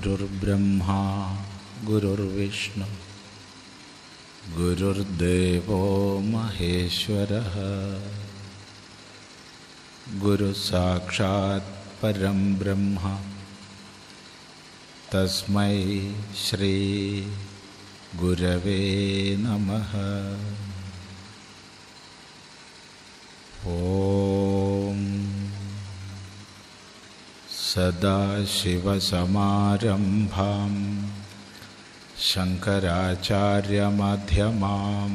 गुरुर्ब्रह्मा गुरुर्विष्णु गुरुर्देवो महेश्वरः गुरुसाक्षात् परं ब्रह्म तस्मै श्रीगुरवे नमः ॐ सदाशिवसमारम्भां शङ्कराचार्यमध्यमाम्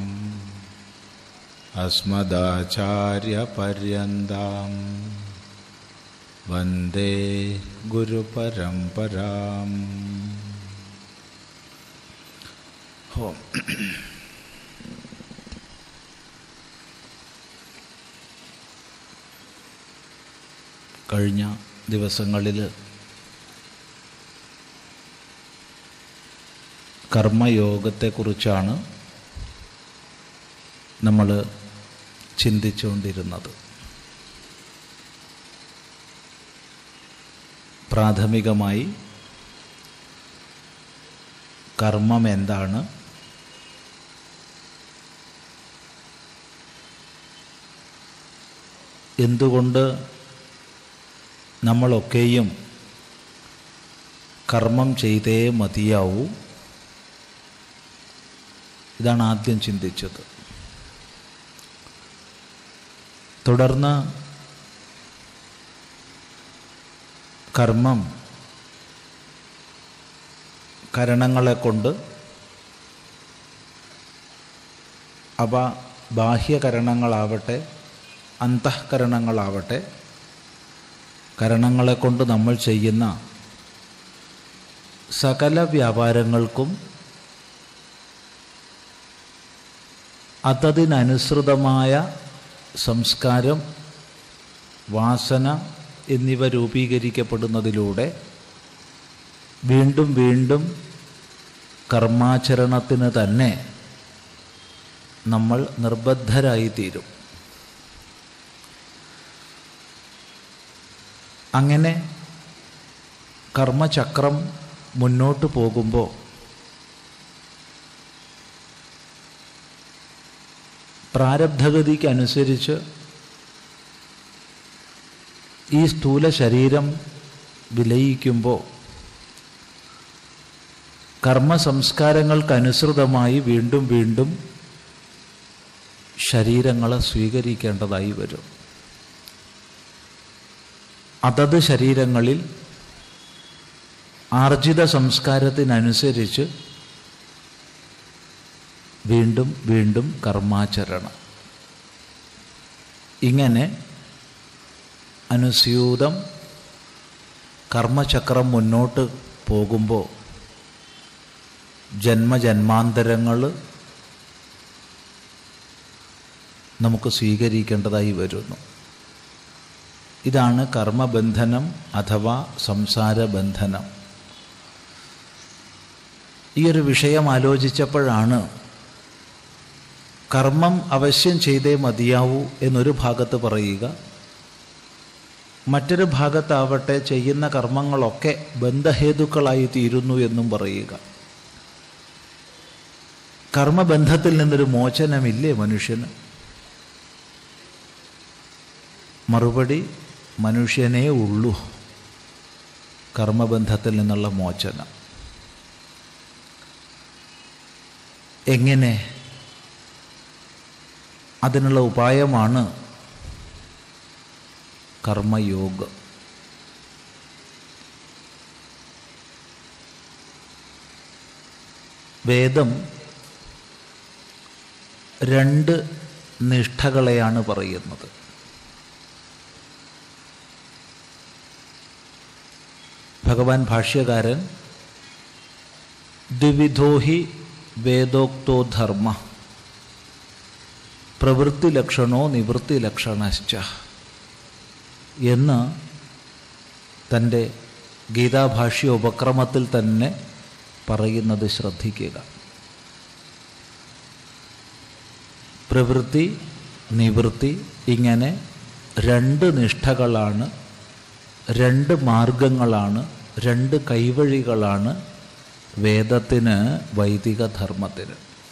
अस्मदाचार्यपर्यन्तां वन्दे गुरुपरम्पराम् ഓം കഴിഞ്ഞ ദിവസങ്ങളിൽ കർമ്മയോഗത്തെക്കുറിച്ചാണ് നമ്മൾ ചിന്തിച്ചുകൊണ്ടിരുന്നത് പ്രാഥമികമായി കർമ്മം എന്താണ് എന്തുകൊണ്ട് നമ്മളൊക്കെയും കർമ്മം ചെയ്തേ മതിയാവൂ ഇതാണ് ആദ്യം ചിന്തിച്ചത് തുടർന്ന് കർമ്മം കരണങ്ങളെ കൊണ്ട് അവ ബാഹ്യകരണങ്ങളാവട്ടെ അന്തഃകരണങ്ങളാവട്ടെ കരണങ്ങളെ കൊണ്ട് നമ്മൾ ചെയ്യുന്ന സകല വ്യാപാരങ്ങൾക്കും അതതിനനുസൃതമായ സംസ്കാരം വാസന എന്നിവ രൂപീകരിക്കപ്പെടുന്നതിലൂടെ വീണ്ടും വീണ്ടും കർമാചരണത്തിന് തന്നെ നമ്മൾ നിർബദ്ധരായിത്തീരും അങ്ങനെ കർമ്മചക്രം മുന്നോട്ട് പോകുമ്പോൾ പ്രാരബ്ധഗതിക്കനുസരിച്ച് ഈ സ്ഥൂല ശരീരം വിലയിക്കുമ്പോൾ കർമ്മസംസ്കാരങ്ങൾക്കനുസൃതമായി വീണ്ടും വീണ്ടും ശരീരങ്ങളെ സ്വീകരിക്കേണ്ടതായി വരും അതത് ശരീരങ്ങളിൽ ആർജിത സംസ്കാരത്തിനനുസരിച്ച് വീണ്ടും വീണ്ടും കർമാചരണം ഇങ്ങനെ അനുസ്യൂതം കർമ്മചക്രം മുന്നോട്ട് പോകുമ്പോൾ ജന്മജന്മാന്തരങ്ങൾ നമുക്ക് സ്വീകരിക്കേണ്ടതായി വരുന്നു ഇതാണ് കർമ്മബന്ധനം അഥവാ സംസാരബന്ധനം ഈ ഒരു വിഷയം ആലോചിച്ചപ്പോഴാണ് കർമ്മം അവശ്യം ചെയ്തേ മതിയാവൂ എന്നൊരു ഭാഗത്ത് പറയുക മറ്റൊരു ഭാഗത്താവട്ടെ ചെയ്യുന്ന കർമ്മങ്ങളൊക്കെ ബന്ധഹേതുക്കളായി തീരുന്നു എന്നും പറയുക കർമ്മബന്ധത്തിൽ നിന്നൊരു മോചനമില്ലേ മനുഷ്യന് മറുപടി മനുഷ്യനേ ഉള്ളൂ കർമ്മബന്ധത്തിൽ നിന്നുള്ള മോചനം എങ്ങനെ അതിനുള്ള ഉപായമാണ് കർമ്മയോഗം വേദം രണ്ട് നിഷ്ഠകളെയാണ് പറയുന്നത് ഭഗവാൻ ഭാഷ്യകാരൻ ദ്വിവിധോഹി വേദോക്തോ ധർമ്മ പ്രവൃത്തി ലക്ഷണോ നിവൃത്തി ലക്ഷണശ്ച എന്ന് തൻ്റെ ഗീതാഭാഷ്യ ഉപക്രമത്തിൽ തന്നെ പറയുന്നത് ശ്രദ്ധിക്കുക പ്രവൃത്തി നിവൃത്തി ഇങ്ങനെ രണ്ട് നിഷ്ഠകളാണ് രണ്ട് മാർഗങ്ങളാണ് രണ്ട് കൈവഴികളാണ് വേദത്തിന് വൈദിക ധർമ്മത്തിന്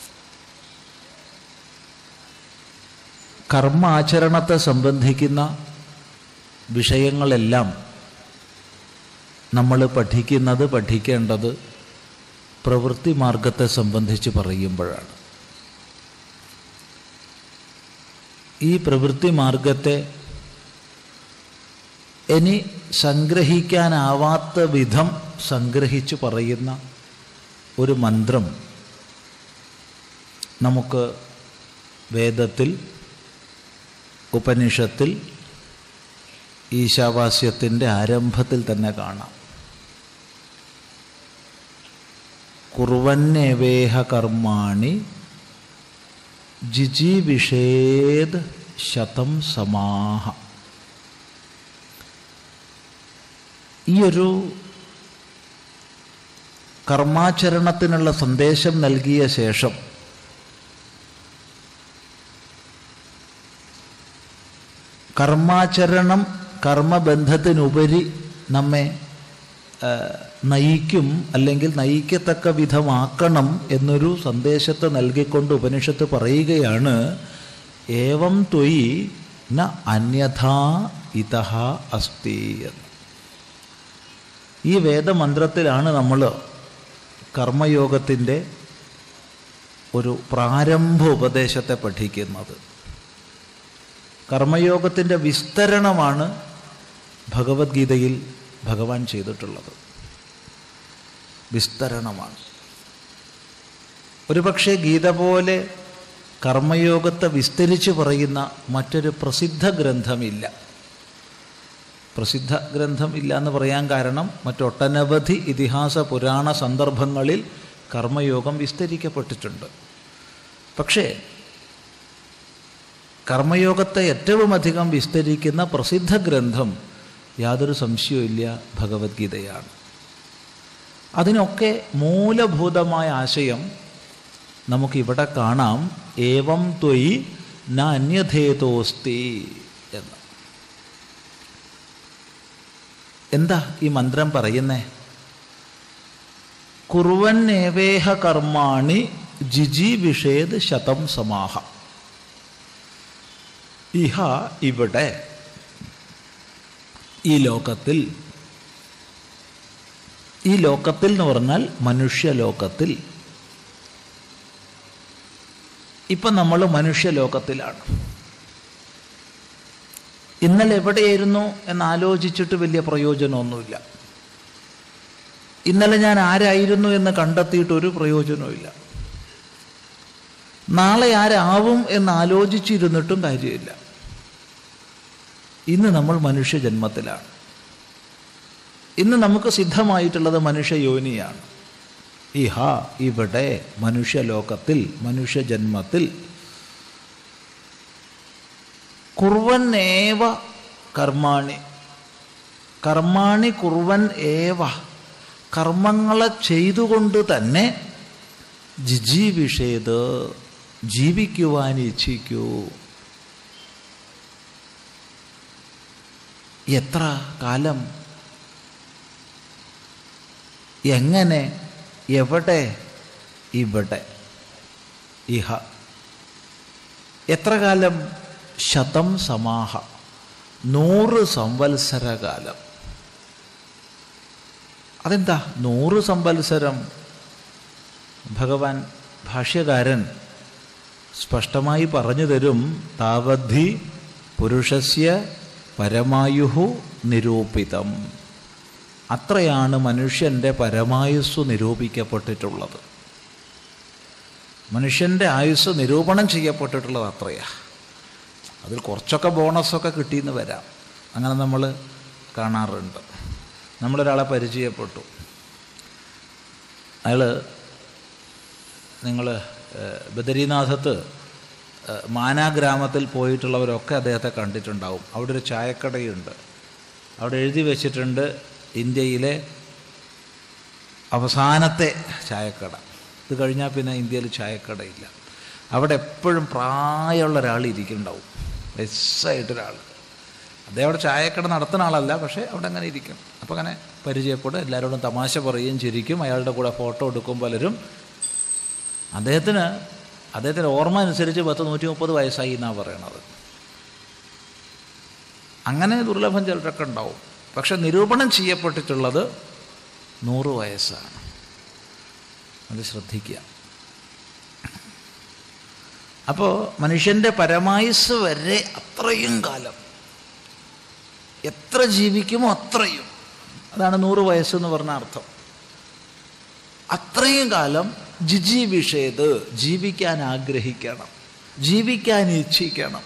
കർമാചരണത്തെ സംബന്ധിക്കുന്ന വിഷയങ്ങളെല്ലാം നമ്മൾ പഠിക്കുന്നത് പഠിക്കേണ്ടത് പ്രവൃത്തി മാർഗത്തെ സംബന്ധിച്ച് പറയുമ്പോഴാണ് ഈ പ്രവൃത്തി മാർഗത്തെ ഇനി സംഗ്രഹിക്കാനാവാത്ത വിധം സംഗ്രഹിച്ചു പറയുന്ന ഒരു മന്ത്രം നമുക്ക് വേദത്തിൽ ഉപനിഷത്തിൽ ഈശാവാസ്യത്തിൻ്റെ ആരംഭത്തിൽ തന്നെ കാണാം കുറുവന്നേവേഹ കർമാണി ജിജീവിഷേദ് ശതം സമാഹ ഈ ഒരു കർമാചരണത്തിനുള്ള സന്ദേശം നൽകിയ ശേഷം കർമാചരണം കർമ്മബന്ധത്തിനുപരി നമ്മെ ആ, നയിക്കും അല്ലെങ്കിൽ നയിക്കത്തക്ക വിധമാക്കണം എന്നൊരു സന്ദേശത്തെ നൽകിക്കൊണ്ട് ഉപനിഷത്ത് പറയുകയാണ് ഏവം ത്വയി ന അന്യഥാ ഇതഹ അസ്തി എന്ന് ഈ വേദമന്ത്രത്തിലാണ് നമ്മൾ കർമ്മയോഗത്തിൻ്റെ ഒരു പ്രാരംഭ ഉപദേശത്തെ പഠിക്കുന്നത് കർമ്മയോഗത്തിൻ്റെ വിസ്തരണമാണ് ഭഗവത്ഗീതയിൽ ഭഗവാൻ ചെയ്തിട്ടുള്ളത് വിസ്തരണമാണ് ഒരുപക്ഷെ ഗീത പോലെ കർമ്മയോഗത്തെ വിസ്തരിച്ച് പറയുന്ന മറ്റൊരു പ്രസിദ്ധ ഗ്രന്ഥമില്ല പ്രസിദ്ധ ഗ്രന്ഥം ഇല്ല എന്ന് പറയാൻ കാരണം മറ്റൊട്ടനവധി ഇതിഹാസ പുരാണ സന്ദർഭങ്ങളിൽ കർമ്മയോഗം വിസ്തരിക്കപ്പെട്ടിട്ടുണ്ട് പക്ഷേ കർമ്മയോഗത്തെ ഏറ്റവും അധികം വിസ്തരിക്കുന്ന പ്രസിദ്ധ ഗ്രന്ഥം യാതൊരു സംശയവുമില്ല ഭഗവത്ഗീതയാണ് അതിനൊക്കെ മൂലഭൂതമായ ആശയം നമുക്കിവിടെ കാണാം ഏവം ത്വയി ന അന്യഥേതോസ്തി എന്ന് എന്താ ഈ മന്ത്രം പറയുന്നേ കുറുവന്നേവേഹ കർമാണി ജിജി വിഷേദ് ശതം സമാഹ ഇഹ ഇവിടെ ഈ ലോകത്തിൽ ഈ ലോകത്തിൽ എന്ന് പറഞ്ഞാൽ മനുഷ്യലോകത്തിൽ ഇപ്പം നമ്മൾ മനുഷ്യലോകത്തിലാണ് ഇന്നലെ എവിടെയായിരുന്നു എന്നാലോചിച്ചിട്ട് വലിയ പ്രയോജനമൊന്നുമില്ല ഇന്നലെ ഞാൻ ആരായിരുന്നു എന്ന് കണ്ടെത്തിയിട്ട് ഒരു പ്രയോജനവുമില്ല നാളെ ആരാവും എന്ന് ആലോചിച്ചിരുന്നിട്ടും കാര്യമില്ല ഇന്ന് നമ്മൾ മനുഷ്യജന്മത്തിലാണ് ഇന്ന് നമുക്ക് സിദ്ധമായിട്ടുള്ളത് മനുഷ്യയോനിയാണ് ഇഹ ഇവിടെ മനുഷ്യലോകത്തിൽ മനുഷ്യജന്മത്തിൽ കുർവന്നേവ കർമാണി കർമാണി കുർവൻ ഏവ കർമ്മങ്ങളെ ചെയ്തുകൊണ്ട് തന്നെ ജിജീവിഷേത് ജീവിക്കുവാൻ ഇച്ഛിക്കൂ എത്ര കാലം എങ്ങനെ എവിടെ ഇവിടെ ഇഹ എത്ര കാലം ശതം സമാഹ നൂറ് സംവത്സരകാലം അതെന്താ നൂറ് സംവത്സരം ഭഗവാൻ ഭാഷ്യകാരൻ സ്പഷ്ടമായി പറഞ്ഞു തരും താവദ്ധി പുരുഷസ്യ പരമായുഹു നിരൂപിതം അത്രയാണ് മനുഷ്യൻ്റെ പരമായുസ്സു നിരൂപിക്കപ്പെട്ടിട്ടുള്ളത് മനുഷ്യൻ്റെ ആയുസ് നിരൂപണം ചെയ്യപ്പെട്ടിട്ടുള്ളത് അത്രയാ അതിൽ കുറച്ചൊക്കെ ബോണസൊക്കെ കിട്ടിയെന്ന് വരാം അങ്ങനെ നമ്മൾ കാണാറുണ്ട് നമ്മളൊരാളെ പരിചയപ്പെട്ടു അയാൾ നിങ്ങൾ ബദരീനാഥത്ത് ഏഹ്, മാനാ ഗ്രാമത്തിൽ പോയിട്ടുള്ളവരൊക്കെ അദ്ദേഹത്തെ കണ്ടിട്ടുണ്ടാവും അവിടെ ഒരു ചായക്കടയുണ്ട് അവിടെ എഴുതി വെച്ചിട്ടുണ്ട് ഇന്ത്യയിലെ അവസാനത്തെ ചായക്കട ഇത് കഴിഞ്ഞാൽ പിന്നെ ഇന്ത്യയിൽ ചായക്കടയില്ല അവിടെ എപ്പോഴും പ്രായമുള്ള ഒരാൾ ഇരിക്കുന്നുണ്ടാവും വയസ്സായിട്ടൊരാൾ അദ്ദേഹം അവിടെ ചായക്കട നടത്തുന്ന ആളല്ല പക്ഷേ അവിടെ അങ്ങനെ ഇരിക്കും അപ്പോൾ അങ്ങനെ പരിചയപ്പെടും എല്ലാവരോടും തമാശ പറയുകയും ചിരിക്കും അയാളുടെ കൂടെ ഫോട്ടോ എടുക്കും പലരും അദ്ദേഹത്തിന് അദ്ദേഹത്തിൻ്റെ ഓർമ്മ അനുസരിച്ച് പത്ത് നൂറ്റി മുപ്പത് വയസ്സായി എന്നാണ് പറയണത് അങ്ങനെ ദുർലഭം ചിലരൊക്കെ ഉണ്ടാവും പക്ഷെ നിരൂപണം ചെയ്യപ്പെട്ടിട്ടുള്ളത് നൂറ് വയസ്സാണ് അത് ശ്രദ്ധിക്കുക അപ്പോൾ മനുഷ്യൻ്റെ പരമായുസ് വരെ അത്രയും കാലം എത്ര ജീവിക്കുമോ അത്രയും അതാണ് നൂറ് വയസ്സെന്ന് പറഞ്ഞ അർത്ഥം അത്രയും കാലം ജിജീവിഷേത് ജീവിക്കാൻ ആഗ്രഹിക്കണം ജീവിക്കാൻ ഇച്ഛിക്കണം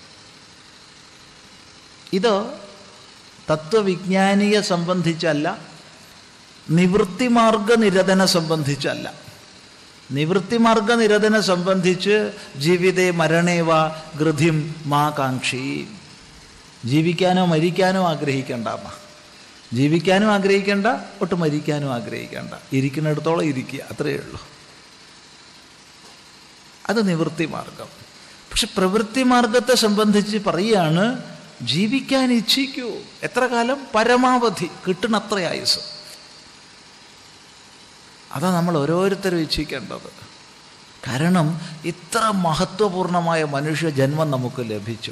ഇത് തത്വവിജ്ഞാനിയെ സംബന്ധിച്ചല്ല നിവൃത്തിമാർഗ നിരതനെ സംബന്ധിച്ചല്ല നിവൃത്തിമാർഗ നിരതനെ സംബന്ധിച്ച് ജീവിതേ മരണേവ ഗൃധിം മാ കാക്ഷി ജീവിക്കാനോ മരിക്കാനോ ആഗ്രഹിക്കേണ്ട അമ്മ ജീവിക്കാനും ആഗ്രഹിക്കേണ്ട ഒട്ട് മരിക്കാനും ആഗ്രഹിക്കേണ്ട ഇരിക്കുന്നിടത്തോളം ഇരിക്കുക അത്രയേ ഉള്ളൂ അത് നിവൃത്തി മാർഗം പക്ഷെ പ്രവൃത്തി മാർഗത്തെ സംബന്ധിച്ച് പറയുകയാണ് ജീവിക്കാൻ ഇച്ഛിക്കൂ എത്ര കാലം പരമാവധി കിട്ടുന്നത്ര ആയുസ് അതാ നമ്മൾ ഓരോരുത്തരും ഇച്ഛിക്കേണ്ടത് കാരണം ഇത്ര മഹത്വപൂർണമായ മനുഷ്യ ജന്മം നമുക്ക് ലഭിച്ചു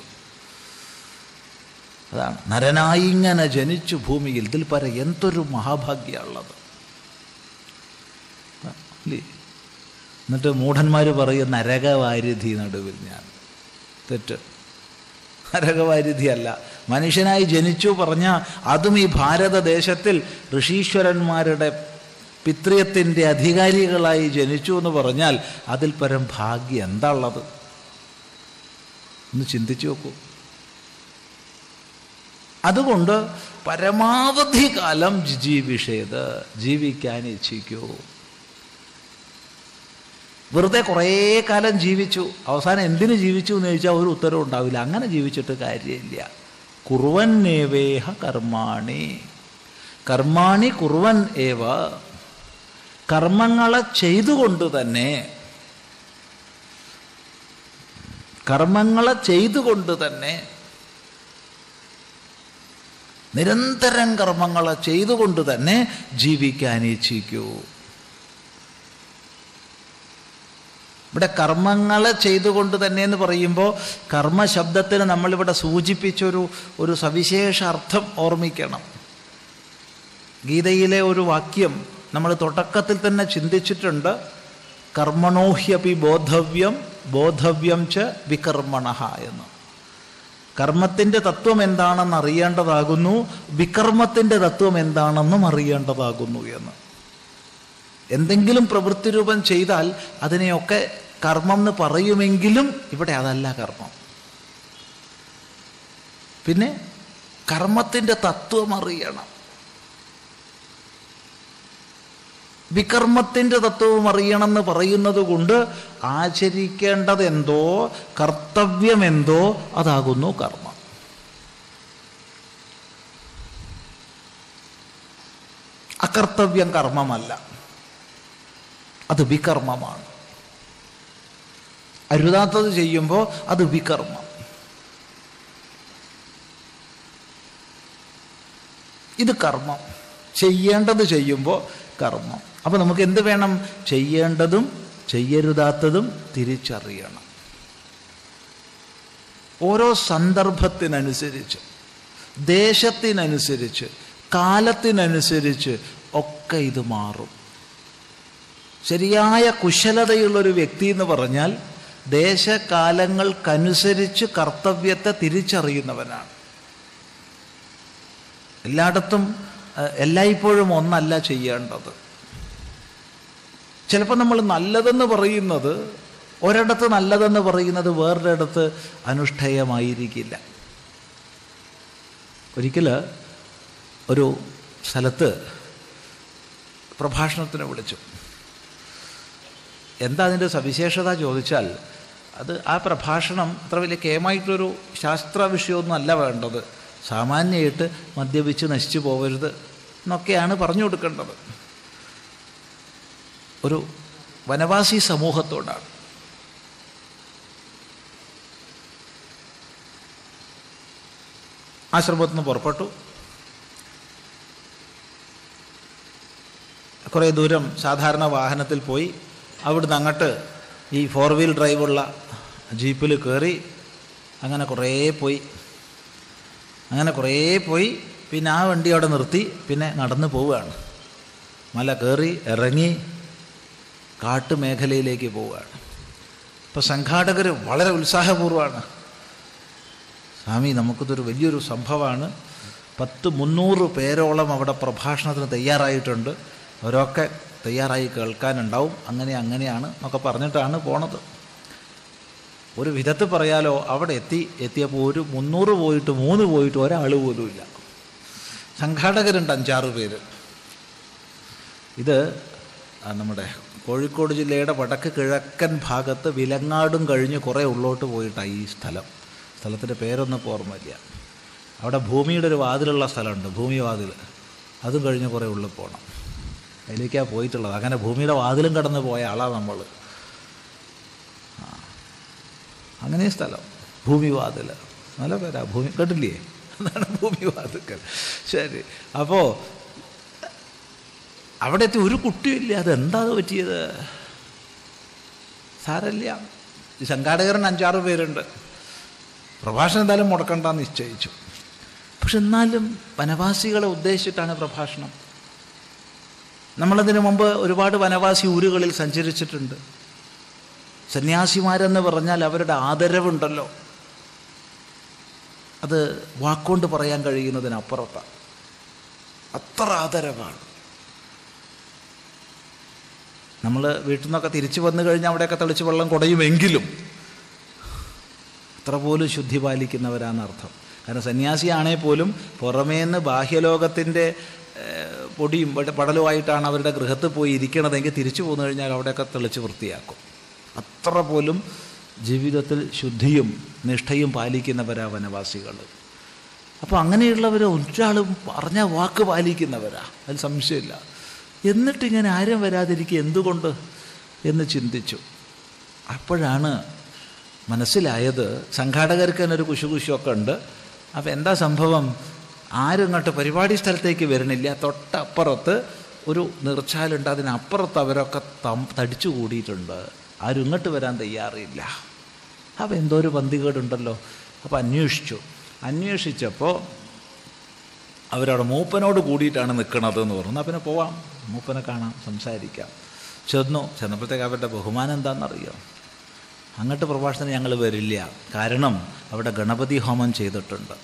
അതാണ് നരനായി ഇങ്ങനെ ജനിച്ചു ഭൂമിയിൽ ഇതിൽ പര എന്തൊരു മഹാഭാഗ്യമുള്ളത് ഇല്ലേ എന്നിട്ട് മൂഢന്മാർ പറയും നരകവാരിധി നടുവിൽ ഞാൻ തെറ്റ് നരകവാരിധിയല്ല മനുഷ്യനായി ജനിച്ചു പറഞ്ഞ അതും ഈ ഭാരതദേശത്തിൽ ഋഷീശ്വരന്മാരുടെ പിത്രിയത്തിൻ്റെ അധികാരികളായി ജനിച്ചു എന്ന് പറഞ്ഞാൽ അതിൽ പരം ഭാഗ്യം എന്താ ഉള്ളത് ഒന്ന് ചിന്തിച്ചു നോക്കൂ അതുകൊണ്ട് പരമാവധി കാലം ജീവിഷേത് ജീവിക്കാൻ ഇച്ഛിക്കൂ വെറുതെ കുറേ കാലം ജീവിച്ചു അവസാനം എന്തിനു ജീവിച്ചു എന്ന് ചോദിച്ചാൽ ഒരു ഉത്തരവ് ഉണ്ടാവില്ല അങ്ങനെ ജീവിച്ചിട്ട് കാര്യമില്ല കുറുവന്നേവേഹ കർമാണി കർമാണി കുറുവൻ ഏവ കർമ്മങ്ങളെ ചെയ്തുകൊണ്ട് തന്നെ കർമ്മങ്ങളെ ചെയ്തുകൊണ്ട് തന്നെ നിരന്തരം കർമ്മങ്ങളെ ചെയ്തുകൊണ്ട് തന്നെ ജീവിക്കാൻ ഇച്ഛിക്കൂ ഇവിടെ കർമ്മങ്ങളെ ചെയ്തുകൊണ്ട് തന്നെ എന്ന് പറയുമ്പോൾ കർമ്മശബ്ദത്തിന് നമ്മളിവിടെ സൂചിപ്പിച്ചൊരു ഒരു സവിശേഷ അർത്ഥം ഓർമ്മിക്കണം ഗീതയിലെ ഒരു വാക്യം നമ്മൾ തുടക്കത്തിൽ തന്നെ ചിന്തിച്ചിട്ടുണ്ട് കർമ്മണോഹ്യപി ബോധവ്യം ബോധവ്യം ച വികർമ്മണ എന്ന് കർമ്മത്തിൻ്റെ തത്വം എന്താണെന്ന് അറിയേണ്ടതാകുന്നു വികർമ്മത്തിൻ്റെ തത്വം എന്താണെന്നും അറിയേണ്ടതാകുന്നു എന്ന് എന്തെങ്കിലും പ്രവൃത്തി രൂപം ചെയ്താൽ അതിനെയൊക്കെ കർമ്മം എന്ന് പറയുമെങ്കിലും ഇവിടെ അതല്ല കർമ്മം പിന്നെ കർമ്മത്തിൻ്റെ തത്വം അറിയണം വികർമ്മത്തിൻ്റെ തത്വവും അറിയണമെന്ന് പറയുന്നത് കൊണ്ട് ആചരിക്കേണ്ടതെന്തോ കർത്തവ്യമെന്തോ അതാകുന്നു കർമ്മം അകർത്തവ്യം കർമ്മമല്ല അത് വികർമ്മമാണ് അരുതാത്തത് ചെയ്യുമ്പോൾ അത് വികർമ്മം ഇത് കർമ്മം ചെയ്യേണ്ടത് ചെയ്യുമ്പോൾ കർമ്മം അപ്പോൾ നമുക്ക് എന്ത് വേണം ചെയ്യേണ്ടതും ചെയ്യരുതാത്തതും തിരിച്ചറിയണം ഓരോ സന്ദർഭത്തിനനുസരിച്ച് ദേശത്തിനനുസരിച്ച് കാലത്തിനനുസരിച്ച് ഒക്കെ ഇത് മാറും ശരിയായ കുശലതയുള്ളൊരു വ്യക്തി എന്ന് പറഞ്ഞാൽ ദേശകാലങ്ങൾക്കനുസരിച്ച് കർത്തവ്യത്തെ തിരിച്ചറിയുന്നവനാണ് എല്ലായിടത്തും എല്ലായ്പ്പോഴും ഒന്നല്ല ചെയ്യേണ്ടത് ചിലപ്പോൾ നമ്മൾ നല്ലതെന്ന് പറയുന്നത് ഒരിടത്ത് നല്ലതെന്ന് പറയുന്നത് വേറൊരിടത്ത് അനുഷ്ഠേയമായിരിക്കില്ല ഒരിക്കൽ ഒരു സ്ഥലത്ത് പ്രഭാഷണത്തിന് വിളിച്ചു എന്താ അതിൻ്റെ സവിശേഷത ചോദിച്ചാൽ അത് ആ പ്രഭാഷണം അത്ര വലിയ കേമായിട്ടൊരു ശാസ്ത്ര വിഷയമൊന്നും അല്ല വേണ്ടത് സാമാന്യമായിട്ട് മദ്യപിച്ച് നശിച്ചു പോകരുത് എന്നൊക്കെയാണ് പറഞ്ഞു കൊടുക്കേണ്ടത് ഒരു വനവാസി സമൂഹത്തോടാണ് ആശ്രമത്തിൽ നിന്ന് പുറപ്പെട്ടു കുറേ ദൂരം സാധാരണ വാഹനത്തിൽ പോയി അവിടുന്ന് അങ്ങോട്ട് ഈ ഫോർ വീൽ ഡ്രൈവുള്ള ജീപ്പിൽ കയറി അങ്ങനെ കുറേ പോയി അങ്ങനെ കുറേ പോയി പിന്നെ ആ വണ്ടി അവിടെ നിർത്തി പിന്നെ നടന്നു പോവുകയാണ് മല കയറി ഇറങ്ങി കാട്ടുമേഖലയിലേക്ക് പോവുകയാണ് ഇപ്പോൾ സംഘാടകർ വളരെ ഉത്സാഹപൂർവ്വമാണ് സ്വാമി നമുക്കിതൊരു വലിയൊരു സംഭവമാണ് പത്ത് മുന്നൂറ് പേരോളം അവിടെ പ്രഭാഷണത്തിന് തയ്യാറായിട്ടുണ്ട് അവരൊക്കെ തയ്യാറായി കേൾക്കാനുണ്ടാവും അങ്ങനെ അങ്ങനെയാണ് എന്നൊക്കെ പറഞ്ഞിട്ടാണ് പോണത് ഒരു വിധത്തിൽ പറയാലോ അവിടെ എത്തി എത്തിയപ്പോൾ ഒരു മുന്നൂറ് പോയിട്ട് മൂന്ന് പോയിട്ട് ഒരാൾ പോലും ഇല്ല സംഘാടകരുണ്ട് അഞ്ചാറ് പേര് ഇത് ആ, നമ്മുടെ കോഴിക്കോട് ജില്ലയുടെ വടക്ക് കിഴക്കൻ ഭാഗത്ത് വിലങ്ങാടും കഴിഞ്ഞ് കുറേ ഉള്ളോട്ട് പോയിട്ടാണ് ഈ സ്ഥലം സ്ഥലത്തിൻ്റെ പേരൊന്നും ഇപ്പോൾ ഓർമ്മയില്ല അവിടെ ഭൂമിയുടെ ഒരു വാതിലുള്ള സ്ഥലമുണ്ട് ഭൂമി വാതിൽ അതും കഴിഞ്ഞ് കുറേ ഉള്ളിൽ പോകണം അതിലേക്കാണ് പോയിട്ടുള്ളത് അങ്ങനെ ഭൂമിയുടെ വാതിലും കടന്ന് പോയ ആളാണ് നമ്മൾ അങ്ങനെ സ്ഥലം ഭൂമിവാതിൽ നല്ല പേരാ ഭൂമി കേട്ടില്ലേ അതാണ് ഭൂമിവാതിക്കൽ ശരി അപ്പോൾ അവിടെ എത്തി ഒരു കുട്ടിയില്ല അതെന്താ അത് പറ്റിയത് സാരല്ല ഈ സംഘാടകരൻ അഞ്ചാറ് പേരുണ്ട് പ്രഭാഷണം എന്തായാലും മുടക്കണ്ടെന്ന് നിശ്ചയിച്ചു പക്ഷെ എന്നാലും വനവാസികളെ ഉദ്ദേശിച്ചിട്ടാണ് പ്രഭാഷണം നമ്മളതിനു മുമ്പ് ഒരുപാട് വനവാസി ഊരുകളിൽ സഞ്ചരിച്ചിട്ടുണ്ട് സന്യാസിമാരെന്ന് പറഞ്ഞാൽ അവരുടെ ആദരവുണ്ടല്ലോ അത് വാക്കുകൊണ്ട് പറയാൻ കഴിയുന്നതിനപ്പുറത്താണ് അത്ര ആദരവാണ് നമ്മൾ വീട്ടിൽ നിന്നൊക്കെ തിരിച്ചു വന്നു കഴിഞ്ഞാൽ അവിടെയൊക്കെ തെളിച്ച് വെള്ളം കുടയുമെങ്കിലും അത്ര പോലും ശുദ്ധി പാലിക്കുന്നവരാണെന്നർത്ഥം കാരണം സന്യാസിയാണേ പോലും പുറമേന്ന് ബാഹ്യലോകത്തിൻ്റെ ഏഹ്, പൊടിയും പട- പടലുമായിട്ടാണ് അവരുടെ ഗൃഹത്തിൽ പോയി ഇരിക്കണതെങ്കിൽ തിരിച്ചു പോന്നു കഴിഞ്ഞാൽ അവിടെയൊക്കെ തെളിച്ച് വൃത്തിയാക്കും അത്ര പോലും ജീവിതത്തിൽ ശുദ്ധിയും നിഷ്ഠയും പാലിക്കുന്നവരാ വനവാസികൾ അപ്പോൾ അങ്ങനെയുള്ളവർ ഒരാളും പറഞ്ഞ വാക്ക് പാലിക്കുന്നവരാ അതിൽ സംശയമില്ല എന്നിട്ടിങ്ങനെ ആരും വരാതിരിക്കുക എന്തുകൊണ്ട് എന്ന് ചിന്തിച്ചു അപ്പോഴാണ് മനസ്സിലായത് സംഘാടകർക്ക് തന്നെ ഒരു കുശുകുശുമൊക്കെ ഉണ്ട് അപ്പോൾ എന്താ സംഭവം ആരും ഇങ്ങോട്ട് പരിപാടി സ്ഥലത്തേക്ക് വരുന്നില്ല തൊട്ടപ്പുറത്ത് ഒരു നിർച്ചാലുണ്ട് അതിനപ്പുറത്ത് അവരൊക്കെ തം തടിച്ചു കൂടിയിട്ടുണ്ട് ആരും ഇങ്ങോട്ട് വരാൻ തയ്യാറില്ല അപ്പോൾ എന്തോ ഒരു പന്തികേടുണ്ടല്ലോ അപ്പോൾ അന്വേഷിച്ചു അന്വേഷിച്ചപ്പോൾ അവരവിടെ മൂപ്പനോട് കൂടിയിട്ടാണ് നിൽക്കുന്നത് എന്ന് പറഞ്ഞു എന്നാൽ പിന്നെ പോവാം മൂപ്പനെ കാണാം സംസാരിക്കാം ചെന്നു ചെന്നപ്പോഴത്തേക്ക് അവരുടെ ബഹുമാനം എന്താണെന്നറിയോ അങ്ങോട്ട് പ്രഭാഷണം ഞങ്ങൾ വരില്ല കാരണം അവിടെ ഗണപതി ഹോമം ചെയ്തിട്ടുണ്ട്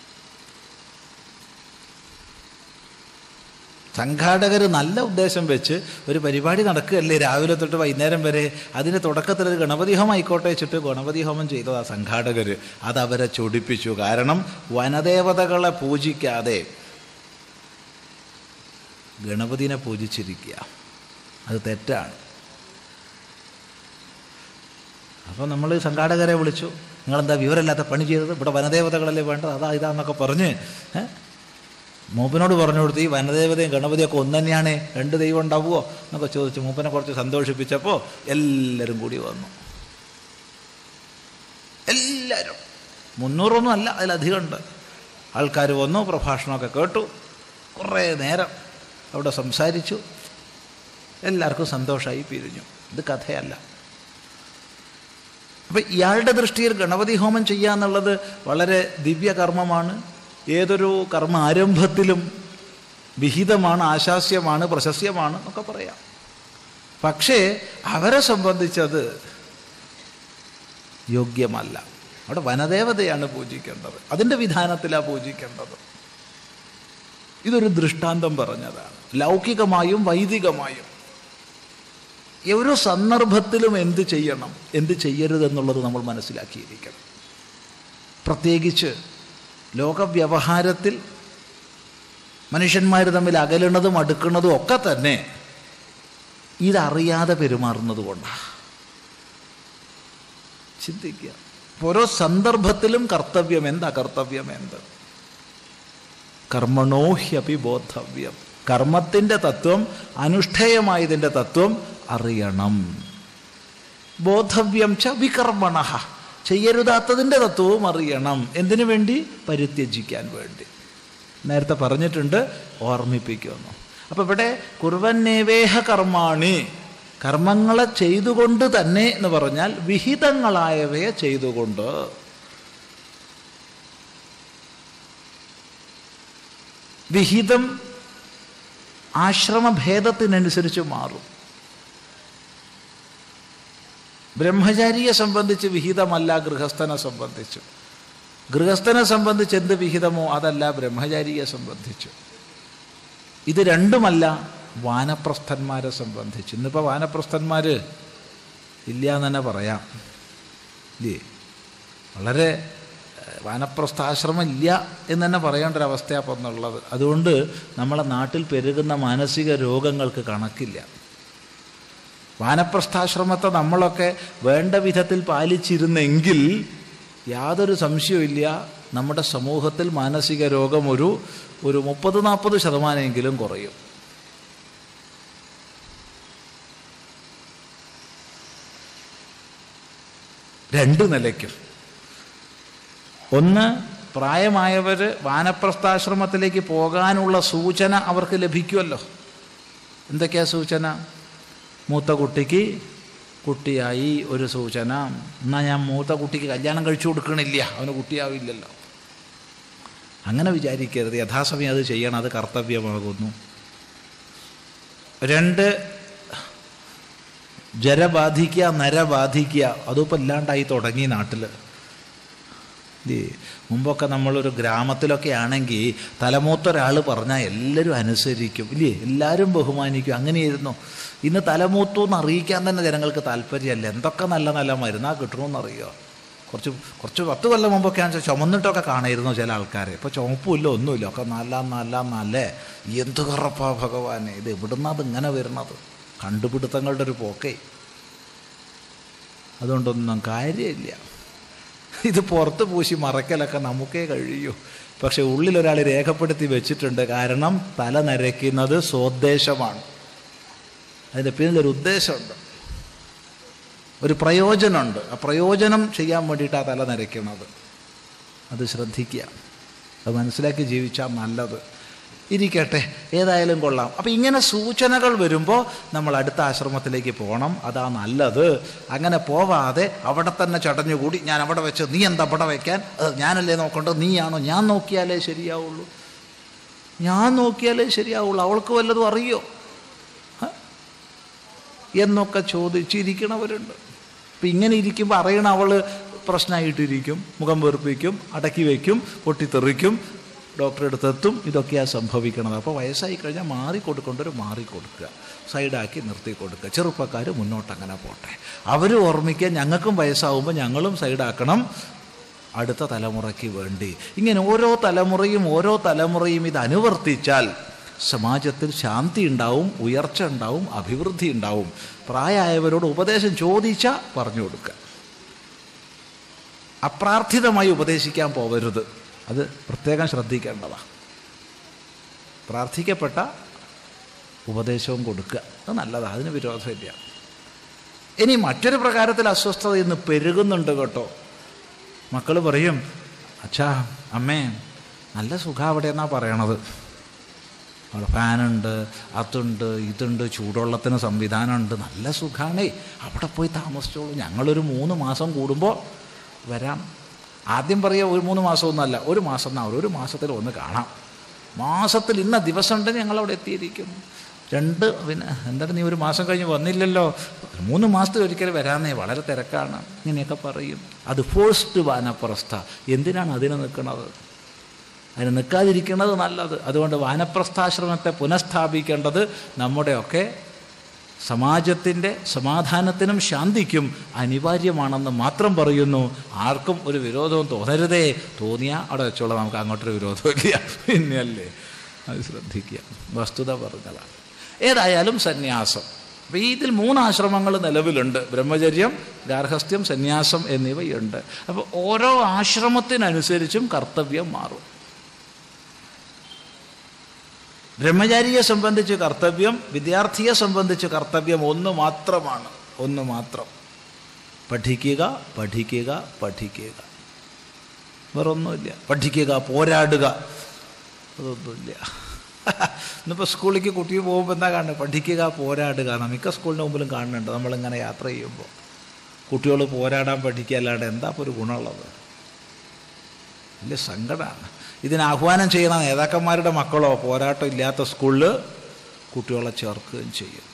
സംഘാടകർ നല്ല ഉദ്ദേശം വെച്ച് ഒരു പരിപാടി നടക്കുകയല്ലേ രാവിലെ തൊട്ട് വൈകുന്നേരം വരെ അതിന് തുടക്കത്തിൽ ഒരു ഗണപതി ഹോമം ആയിക്കോട്ടെ വെച്ചിട്ട് ഗണപതി ഹോമം ചെയ്തതാ സംഘാടകർ അത് അവരെ ചൊടിപ്പിച്ചു കാരണം വനദേവതകളെ പൂജിക്കാതെ ഗണപതിനെ പൂജിച്ചിരിക്കുക അത് തെറ്റാണ് അപ്പോൾ നമ്മൾ സംഘാടകരെ വിളിച്ചു നിങ്ങളെന്താ വിവരമില്ലാത്ത പണി ചെയ്തത് ഇവിടെ വനദേവതകളല്ലേ വേണ്ടത് അതാ ഇതാന്നൊക്കെ പറഞ്ഞ് ഏ? മൂപ്പനോട് പറഞ്ഞു കൊടുത്ത് ഈ വനദേവതയും ഗണപതിയൊക്കെ ഒന്ന് തന്നെയാണ് രണ്ട് ദൈവം ഉണ്ടാവുമോ എന്നൊക്കെ ചോദിച്ചു മൂപ്പനെ കുറച്ച് സന്തോഷിപ്പിച്ചപ്പോൾ എല്ലാവരും കൂടി വന്നു എല്ലാവരും മുന്നൂറൊന്നും അല്ല അതിലധികം ഉണ്ട് ആൾക്കാർ വന്നു പ്രഭാഷണമൊക്കെ കേട്ടു കുറേ നേരം അവിടെ സംസാരിച്ചു എല്ലാവർക്കും സന്തോഷമായി പിരിഞ്ഞു ഇത് കഥയല്ല അപ്പം ഇയാളുടെ ദൃഷ്ടിയിൽ ഗണപതി ഹോമം ചെയ്യുക എന്നുള്ളത് വളരെ ദിവ്യകർമ്മമാണ് ഏതൊരു കർമ്മ ആരംഭത്തിലും വിഹിതമാണ് ആശാസ്യമാണ് പ്രശസ്യമാണ് എന്നൊക്കെ പറയാം പക്ഷേ അവരെ സംബന്ധിച്ചത് യോഗ്യമല്ല അവിടെ വനദേവതയാണ് പൂജിക്കേണ്ടത് അതിൻ്റെ വിധാനത്തിലാണ് പൂജിക്കേണ്ടത് ഇതൊരു ദൃഷ്ടാന്തം പറഞ്ഞതാണ് ലൗകികമായും വൈദികമായും ഓരോ സന്ദർഭത്തിലും എന്ത് ചെയ്യണം എന്ത് ചെയ്യരുതെന്നുള്ളത് നമ്മൾ മനസ്സിലാക്കിയിരിക്കണം പ്രത്യേകിച്ച് ലോകവ്യവഹാരത്തിൽ മനുഷ്യന്മാർ തമ്മിൽ അകലുന്നതും അടുക്കുന്നതും ഒക്കെ തന്നെ ഇതറിയാതെ പെരുമാറുന്നത് കൊണ്ടാണ് ചിന്തിക്കുക ഓരോ സന്ദർഭത്തിലും കർത്തവ്യം എന്താ കർത്തവ്യം എന്ത് കർമ്മണോഹ്യപി ബോധവ്യം കർമ്മത്തിൻ്റെ തത്വം അനുഷ്ഠേയമായതിൻ്റെ തത്വം അറിയണം ബോധവ്യം ച വികർമ്മണ ചെയ്യരുതാത്തതിൻ്റെ തത്വവും അറിയണം എന്തിനു വേണ്ടി പരിത്യജിക്കാൻ വേണ്ടി നേരത്തെ പറഞ്ഞിട്ടുണ്ട് ഓർമ്മിപ്പിക്കുന്നു അപ്പോൾ ഇവിടെ കുർവന്നേവേഹ കർമാണി കർമ്മങ്ങളെ ചെയ്തുകൊണ്ട് തന്നെ എന്ന് പറഞ്ഞാൽ വിഹിതങ്ങളായവയെ ചെയ്തുകൊണ്ട് വിഹിതം ആശ്രമഭേദത്തിനനുസരിച്ച് മാറും ബ്രഹ്മചാരിയെ സംബന്ധിച്ച് വിഹിതമല്ല ഗൃഹസ്ഥനെ സംബന്ധിച്ചു ഗൃഹസ്ഥനെ സംബന്ധിച്ച് എന്ത് വിഹിതമോ അതല്ല ബ്രഹ്മചാരിയെ സംബന്ധിച്ചു ഇത് രണ്ടുമല്ല വാനപ്രസ്ഥന്മാരെ സംബന്ധിച്ച് ഇന്നിപ്പോൾ വാനപ്രസ്ഥന്മാർ ഇല്ല എന്ന് തന്നെ പറയാം ഇല്ലേ വളരെ ഏഹ്, വാനപ്രസ്ഥാശ്രമം ഇല്ല എന്ന് തന്നെ പറയേണ്ട ഒരു അവസ്ഥയാണ് അപ്പം എന്നുള്ളത് അതുകൊണ്ട് നമ്മളെ നാട്ടിൽ പെരുകുന്ന മാനസിക രോഗങ്ങൾക്ക് കണക്കില്ല വാനപ്രസ്ഥാശ്രമത്തെ നമ്മളൊക്കെ വേണ്ട വിധത്തിൽ പാലിച്ചിരുന്നെങ്കിൽ യാതൊരു സംശയവുമില്ല നമ്മുടെ സമൂഹത്തിൽ മാനസിക രോഗം ഒരു ഒരു മുപ്പത് നാൽപ്പത് ശതമാനമെങ്കിലും കുറയും രണ്ട് നിലയ്ക്കും ഒന്ന് പ്രായമായവർ വാനപ്രസ്ഥാശ്രമത്തിലേക്ക് പോകാനുള്ള സൂചന അവർക്ക് ലഭിക്കുമല്ലോ എന്തൊക്കെയാ സൂചന മൂത്ത കുട്ടിക്ക് കുട്ടിയായി ഒരു സൂചന എന്നാൽ ഞാൻ മൂത്ത കുട്ടിക്ക് കല്യാണം കഴിച്ചു കൊടുക്കണില്ല അവന് കുട്ടിയാവില്ലല്ലോ അങ്ങനെ വിചാരിക്കരുത് യഥാസമയം അത് ചെയ്യണം അത് കർത്തവ്യമാകുന്നു രണ്ട് ജര ബാധിക്കുക നര ബാധിക്കുക അതിപ്പോൾ ഇല്ലാണ്ടായി തുടങ്ങി നാട്ടിൽ ഇല്ലേ മുമ്പൊക്കെ നമ്മളൊരു ഗ്രാമത്തിലൊക്കെ ആണെങ്കിൽ തലമൂത്ത ഒരാൾ പറഞ്ഞാൽ എല്ലാവരും അനുസരിക്കും ഇല്ലേ എല്ലാവരും ബഹുമാനിക്കും അങ്ങനെയായിരുന്നു ഇന്ന് തലമൂത്തു എന്ന് അറിയിക്കാൻ തന്നെ ജനങ്ങൾക്ക് താല്പര്യമല്ല എന്തൊക്കെ നല്ല നല്ല മരുന്നാ കിട്ടണമെന്നറിയോ കുറച്ച് കുറച്ച് പത്ത് കൊല്ലം മുമ്പൊക്കെ ആണെന്ന് വെച്ചാൽ ചുമന്നിട്ടൊക്കെ കാണായിരുന്നു ചില ആൾക്കാരെ ഇപ്പോൾ ചുമപ്പുമില്ല ഒന്നുമില്ല ഒക്കെ നല്ല നല്ല നല്ലേ എന്ത് കറപ്പാ ഭഗവാനെ ഇത് എവിടുന്നാ അത് ഇങ്ങനെ വരുന്നത് കണ്ടുപിടുത്തങ്ങളുടെ ഒരു പോക്കേ അതുകൊണ്ടൊന്നും കാര്യമില്ല ഇത് പുറത്ത് പൂശി മറക്കലൊക്കെ നമുക്കേ കഴിയൂ പക്ഷെ ഉള്ളിലൊരാൾ രേഖപ്പെടുത്തി വെച്ചിട്ടുണ്ട് കാരണം തല നരയ്ക്കുന്നത് സ്വോദ്ദേശമാണ് അതിൻ്റെ പിന്നിലൊരു ഉദ്ദേശമുണ്ട് ഒരു പ്രയോജനമുണ്ട് ആ പ്രയോജനം ചെയ്യാൻ വേണ്ടിയിട്ടാണ് തല നരയ്ക്കുന്നത് അത് ശ്രദ്ധിക്കുക അത് മനസ്സിലാക്കി ജീവിച്ചാൽ നല്ലത് ഇരിക്കട്ടെ ഏതായാലും കൊള്ളാം അപ്പം ഇങ്ങനെ സൂചനകൾ വരുമ്പോൾ നമ്മൾ അടുത്ത ആശ്രമത്തിലേക്ക് പോകണം അതാ നല്ലത് അങ്ങനെ പോവാതെ അവിടെ തന്നെ ചടഞ്ഞുകൂടി ഞാൻ അവിടെ വെച്ച് നീ എന്താ അവിടെ വയ്ക്കാൻ അത് ഞാനല്ലേ നോക്കേണ്ടത് നീയാണോ ഞാൻ നോക്കിയാലേ ശരിയാവുള്ളൂ ഞാൻ നോക്കിയാലേ ശരിയാവുള്ളൂ അവൾക്ക് വല്ലതും അറിയോ ആ? എന്നൊക്കെ ചോദിച്ചിരിക്കണവരുണ്ട് അപ്പം ഇങ്ങനെ ഇരിക്കുമ്പോൾ അറിയണ അവൾ പ്രശ്നമായിട്ടിരിക്കും മുഖം വെറുപ്പിക്കും അടക്കി വയ്ക്കും പൊട്ടിത്തെറിക്കും ഡോക്ടറെ അടുത്തെത്തും ഇതൊക്കെയാണ് സംഭവിക്കണത് അപ്പോൾ വയസ്സായി കഴിഞ്ഞാൽ മാറിക്കൊടുക്കേണ്ടവർ മാറിക്കൊടുക്കുക സൈഡാക്കി നിർത്തി കൊടുക്കുക ചെറുപ്പക്കാർ മുന്നോട്ട് അങ്ങനെ പോട്ടെ അവർ ഓർമ്മിക്കുക ഞങ്ങൾക്കും വയസ്സാവുമ്പോൾ ഞങ്ങളും സൈഡാക്കണം അടുത്ത തലമുറയ്ക്ക് വേണ്ടി ഇങ്ങനെ ഓരോ തലമുറയും ഓരോ തലമുറയും ഇത് അനുവർത്തിച്ചാൽ സമാജത്തിൽ ശാന്തി ഉണ്ടാവും ഉയർച്ച ഉണ്ടാവും അഭിവൃദ്ധി ഉണ്ടാവും പ്രായമായവരോട് ഉപദേശം ചോദിച്ചാൽ പറഞ്ഞു കൊടുക്കുക അപ്രാർത്ഥിതമായി ഉപദേശിക്കാൻ പോവരുത് അത് പ്രത്യേകം ശ്രദ്ധിക്കേണ്ടതാണ് പ്രാർത്ഥിക്കപ്പെട്ട ഉപദേശവും കൊടുക്കുക അത് നല്ലതാണ് അതിന് വിരോധമില്ല ഇനി മറ്റൊരു പ്രകാരത്തിൽ അസ്വസ്ഥത ഇന്ന് പെരുകുന്നുണ്ട് കേട്ടോ മക്കൾ പറയും അച്ഛാ അമ്മേ നല്ല സുഖം അവിടെ എന്നാ പറയണത് അവിടെ ഫാനുണ്ട് അതുണ്ട് ഇതുണ്ട് ചൂടുവെള്ളത്തിന് സംവിധാനമുണ്ട് നല്ല സുഖാണേ അവിടെ പോയി താമസിച്ചോളൂ ഞങ്ങളൊരു മൂന്ന് മാസം കൂടുമ്പോൾ വരാം ആദ്യം പറയുക ഒരു മൂന്ന് മാസമൊന്നുമല്ല ഒരു മാസം എന്നാ ഒരു മാസത്തിൽ ഒന്ന് കാണാം മാസത്തിൽ ഇന്ന ദിവസം ഉണ്ടെങ്കിൽ ഞങ്ങളവിടെ എത്തിയിരിക്കും രണ്ട് പിന്നെ എന്താണ് നീ ഒരു മാസം കഴിഞ്ഞ് വന്നില്ലല്ലോ മൂന്ന് മാസത്തിൽ ഒരിക്കൽ വരാന്നേ വളരെ തിരക്കാണ് ഇങ്ങനെയൊക്കെ പറയും അത് ഫോഴ്സ്ഡ് വാനപ്രസ്ഥ എന്തിനാണ് അതിന് നിൽക്കുന്നത് അതിന് നിൽക്കാതിരിക്കുന്നത് നല്ലത് അതുകൊണ്ട് വാനപ്രസ്ഥാശ്രമത്തെ പുനഃസ്ഥാപിക്കേണ്ടത് നമ്മുടെയൊക്കെ സമാജത്തിൻ്റെ സമാധാനത്തിനും ശാന്തിക്കും അനിവാര്യമാണെന്ന് മാത്രം പറയുന്നു ആർക്കും ഒരു വിരോധവും തോന്നരുതേ തോന്നിയാൽ അവിടെ വെച്ചോളാം നമുക്ക് അങ്ങോട്ടൊരു വിരോധമില്ല പിന്നെയല്ലേ അത് ശ്രദ്ധിക്കുക വസ്തുത പറഞ്ഞതാണ് ഏതായാലും സന്യാസം അപ്പോൾ ഈ ഇതിൽ മൂന്ന് ആശ്രമങ്ങൾ നിലവിലുണ്ട് ബ്രഹ്മചര്യം ഗാർഹസ്ഥ്യം സന്യാസം എന്നിവയുണ്ട് അപ്പോൾ ഓരോ ആശ്രമത്തിനനുസരിച്ചും കർത്തവ്യം മാറും ബ്രഹ്മചാരിയെ സംബന്ധിച്ച് കർത്തവ്യം വിദ്യാർത്ഥിയെ സംബന്ധിച്ച് കർത്തവ്യം ഒന്ന് മാത്രമാണ് ഒന്ന് മാത്രം പഠിക്കുക പഠിക്കുക പഠിക്കുക വേറൊന്നുമില്ല പഠിക്കുക പോരാടുക അതൊന്നുമില്ല ഇന്നിപ്പോൾ സ്കൂളിലേക്ക് കുട്ടി പോകുമ്പോൾ എന്താ കാണുന്നത് പഠിക്കുക പോരാടുക എന്നാ മിക്ക സ്കൂളിൻ്റെ മുമ്പിലും കാണുന്നുണ്ട് നമ്മളിങ്ങനെ യാത്ര ചെയ്യുമ്പോൾ കുട്ടികൾ പോരാടാൻ പഠിക്കുക അല്ലാണ്ട് എന്താ ഇപ്പോൾ ഒരു ഗുണമുള്ളത് വലിയ സങ്കടമാണ് ഇതിന് ആഹ്വാനം ചെയ്യുന്ന നേതാക്കന്മാരുടെ മക്കളോ പോരാട്ടം ഇല്ലാത്ത സ്കൂളിൽ കുട്ടികളെ ചേർക്കുകയും ചെയ്യും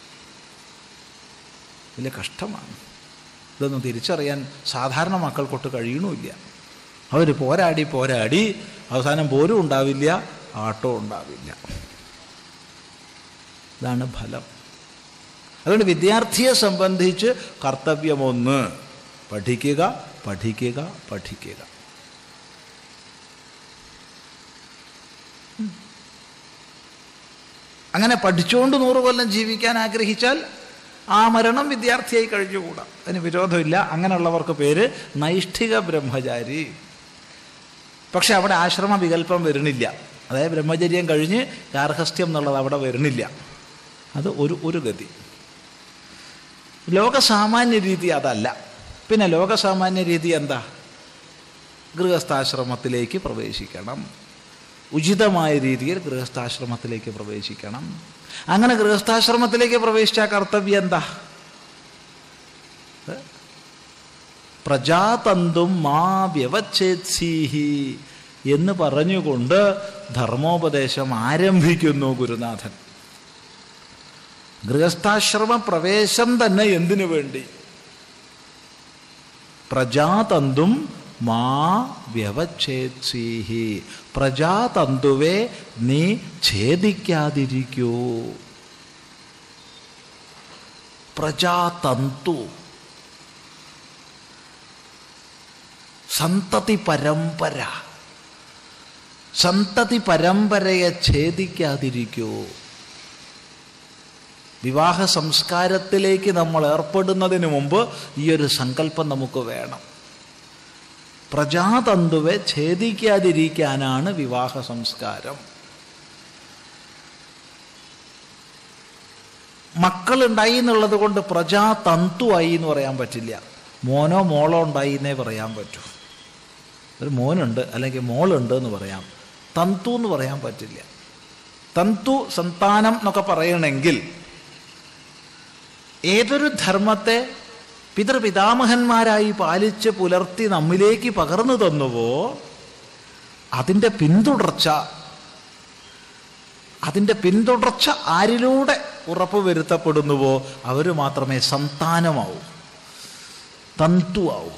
വലിയ കഷ്ടമാണ് ഇതൊന്നും തിരിച്ചറിയാൻ സാധാരണ മക്കൾക്കൊട്ട് കഴിയണമില്ല അവർ പോരാടി പോരാടി അവസാനം പോരും ഉണ്ടാവില്ല ആട്ടവും ഉണ്ടാവില്ല ഇതാണ് ഫലം അതുകൊണ്ട് വിദ്യാർത്ഥിയെ സംബന്ധിച്ച് കർത്തവ്യമൊന്ന് പഠിക്കുക പഠിക്കുക പഠിക്കുക അങ്ങനെ പഠിച്ചുകൊണ്ട് നൂറ് കൊല്ലം ജീവിക്കാൻ ആഗ്രഹിച്ചാൽ ആ മരണം വിദ്യാർത്ഥിയായി കഴിഞ്ഞുകൂടാ അതിന് വിരോധമില്ല അങ്ങനെയുള്ളവർക്ക് പേര് നൈഷ്ഠിക ബ്രഹ്മചാരി പക്ഷെ അവിടെ ആശ്രമ വികല്പം വരുന്നില്ല അതായത് ബ്രഹ്മചര്യം കഴിഞ്ഞ് ഗാർഹസ്ഥ്യം എന്നുള്ളത് അവിടെ വരുന്നില്ല അത് ഒരു ഒരു ഗതി ലോകസാമാന്യ രീതി അതല്ല പിന്നെ ലോകസാമാന്യ രീതി എന്താ ഗൃഹസ്ഥാശ്രമത്തിലേക്ക് പ്രവേശിക്കണം ഉചിതമായ രീതിയിൽ ഗൃഹസ്ഥാശ്രമത്തിലേക്ക് പ്രവേശിക്കണം അങ്ങനെ ഗൃഹസ്ഥാശ്രമത്തിലേക്ക് പ്രവേശിച്ച കർത്തവ്യം എന്താ ഏ? പ്രജാതന്തും മാ വ്യവച്ഛേത്സീഹി എന്ന് പറഞ്ഞുകൊണ്ട് ധർമ്മോപദേശം ആരംഭിക്കുന്നു ഗുരുനാഥൻ ഗൃഹസ്ഥാശ്രമ പ്രവേശം തന്നെ എന്തിനു വേണ്ടി പ്രജാതന്തും മാ വ്യവച്ഛേത്സീഹി പ്രജാതന്തുവെ നീ ഛേദിക്കാതിരിക്കൂ പ്രജാതന്തു സന്തതി പരമ്പര സന്തതി പരമ്പരയെ ഛേദിക്കാതിരിക്കൂ വിവാഹ സംസ്കാരത്തിലേക്ക് നമ്മൾ ഏർപ്പെടുന്നതിന് മുമ്പ് ഈ ഒരു സങ്കല്പം നമുക്ക് വേണം പ്രജാതന്തുവെ ഛേദിക്കാതിരിക്കാനാണ് വിവാഹ സംസ്കാരം മക്കളുണ്ടായി എന്നുള്ളത് കൊണ്ട് പ്രജാതന്തുവായി എന്ന് പറയാൻ പറ്റില്ല മോനോ മോളോ ഉണ്ടായി എന്നേ പറയാൻ പറ്റൂ ഒരു മോനുണ്ട് അല്ലെങ്കിൽ മോളുണ്ട് എന്ന് പറയാം തന്തു എന്ന് പറയാൻ പറ്റില്ല തന്തു സന്താനം എന്നൊക്കെ പറയണമെങ്കിൽ ഏതൊരു ധർമ്മത്തെ പിതൃപിതാമഹന്മാരായി പാലിച്ച് പുലർത്തി നമ്മിലേക്ക് പകർന്നു തന്നുവോ അതിൻ്റെ പിന്തുടർച്ച അതിൻ്റെ പിന്തുടർച്ച ആരിലൂടെ ഉറപ്പുവരുത്തപ്പെടുന്നുവോ അവർ മാത്രമേ സന്താനമാവൂ തന്തുവാവൂ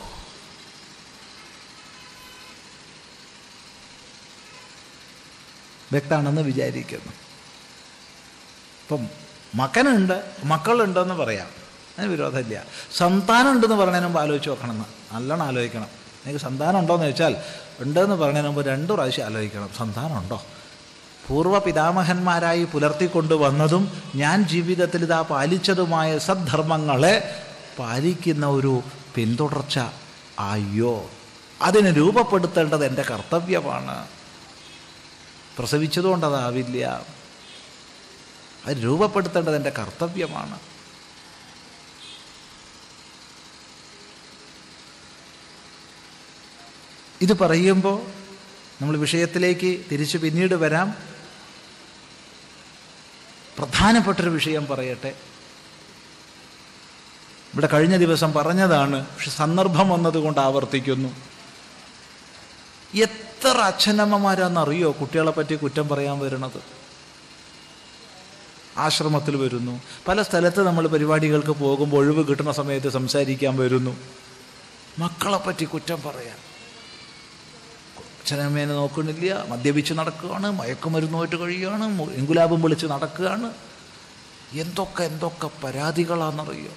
വ്യക്തമാണെന്ന് വിചാരിക്കുന്നു ഇപ്പം മകനുണ്ട് മക്കളുണ്ടെന്ന് പറയാം അതിന് വിരോധമില്ല സന്താനം ഉണ്ടെന്ന് പറഞ്ഞതിന് മുമ്പ് ആലോചിച്ച് നോക്കണമെന്ന് നല്ലോണം ആലോചിക്കണം നിങ്ങൾക്ക് സന്താനം ഉണ്ടോയെന്ന് ചോദിച്ചാൽ ഉണ്ടെന്ന് പറഞ്ഞതിന് മുമ്പ് രണ്ടു പ്രാവശ്യം ആലോചിക്കണം സന്താനം ഉണ്ടോ പൂർവ്വ പിതാമഹന്മാരായി പുലർത്തിക്കൊണ്ട് വന്നതും ഞാൻ ജീവിതത്തിൽ ഇതാ പാലിച്ചതുമായ സദ്ധർമ്മങ്ങളെ പാലിക്കുന്ന ഒരു പിന്തുടർച്ച അയ്യോ അതിനെ രൂപപ്പെടുത്തേണ്ടത് എൻ്റെ കർത്തവ്യമാണ് പ്രസവിച്ചതുകൊണ്ട് അതാവില്ല അത് രൂപപ്പെടുത്തേണ്ടത് എൻ്റെ കർത്തവ്യമാണ് ഇത് പറയുമ്പോൾ നമ്മൾ വിഷയത്തിലേക്ക് തിരിച്ച് പിന്നീട് വരാം പ്രധാനപ്പെട്ടൊരു വിഷയം പറയട്ടെ ഇവിടെ കഴിഞ്ഞ ദിവസം പറഞ്ഞതാണ് പക്ഷെ സന്ദർഭം വന്നതുകൊണ്ട് ആവർത്തിക്കുന്നു എത്ര അച്ഛനമ്മമാരാണെന്നറിയോ കുട്ടികളെ പറ്റി കുറ്റം പറയാൻ വരുന്നത് ആശ്രമത്തിൽ വരുന്നു പല സ്ഥലത്ത് നമ്മൾ പരിപാടികൾക്ക് പോകുമ്പോൾ ഒഴിവ് കിട്ടുന്ന സമയത്ത് സംസാരിക്കാൻ വരുന്നു മക്കളെ പറ്റി കുറ്റം പറയാൻ അച്ഛനമ്മേനെ നോക്കണില്ല മദ്യപിച്ച് നടക്കുകയാണ് മയക്കുമരുന്നുമായിട്ട് കഴിയുകയാണ് മു- എങ്കുലാബും വിളിച്ച് നടക്കുകയാണ് എന്തൊക്കെ എന്തൊക്കെ പരാതികളാണെന്നറിയോ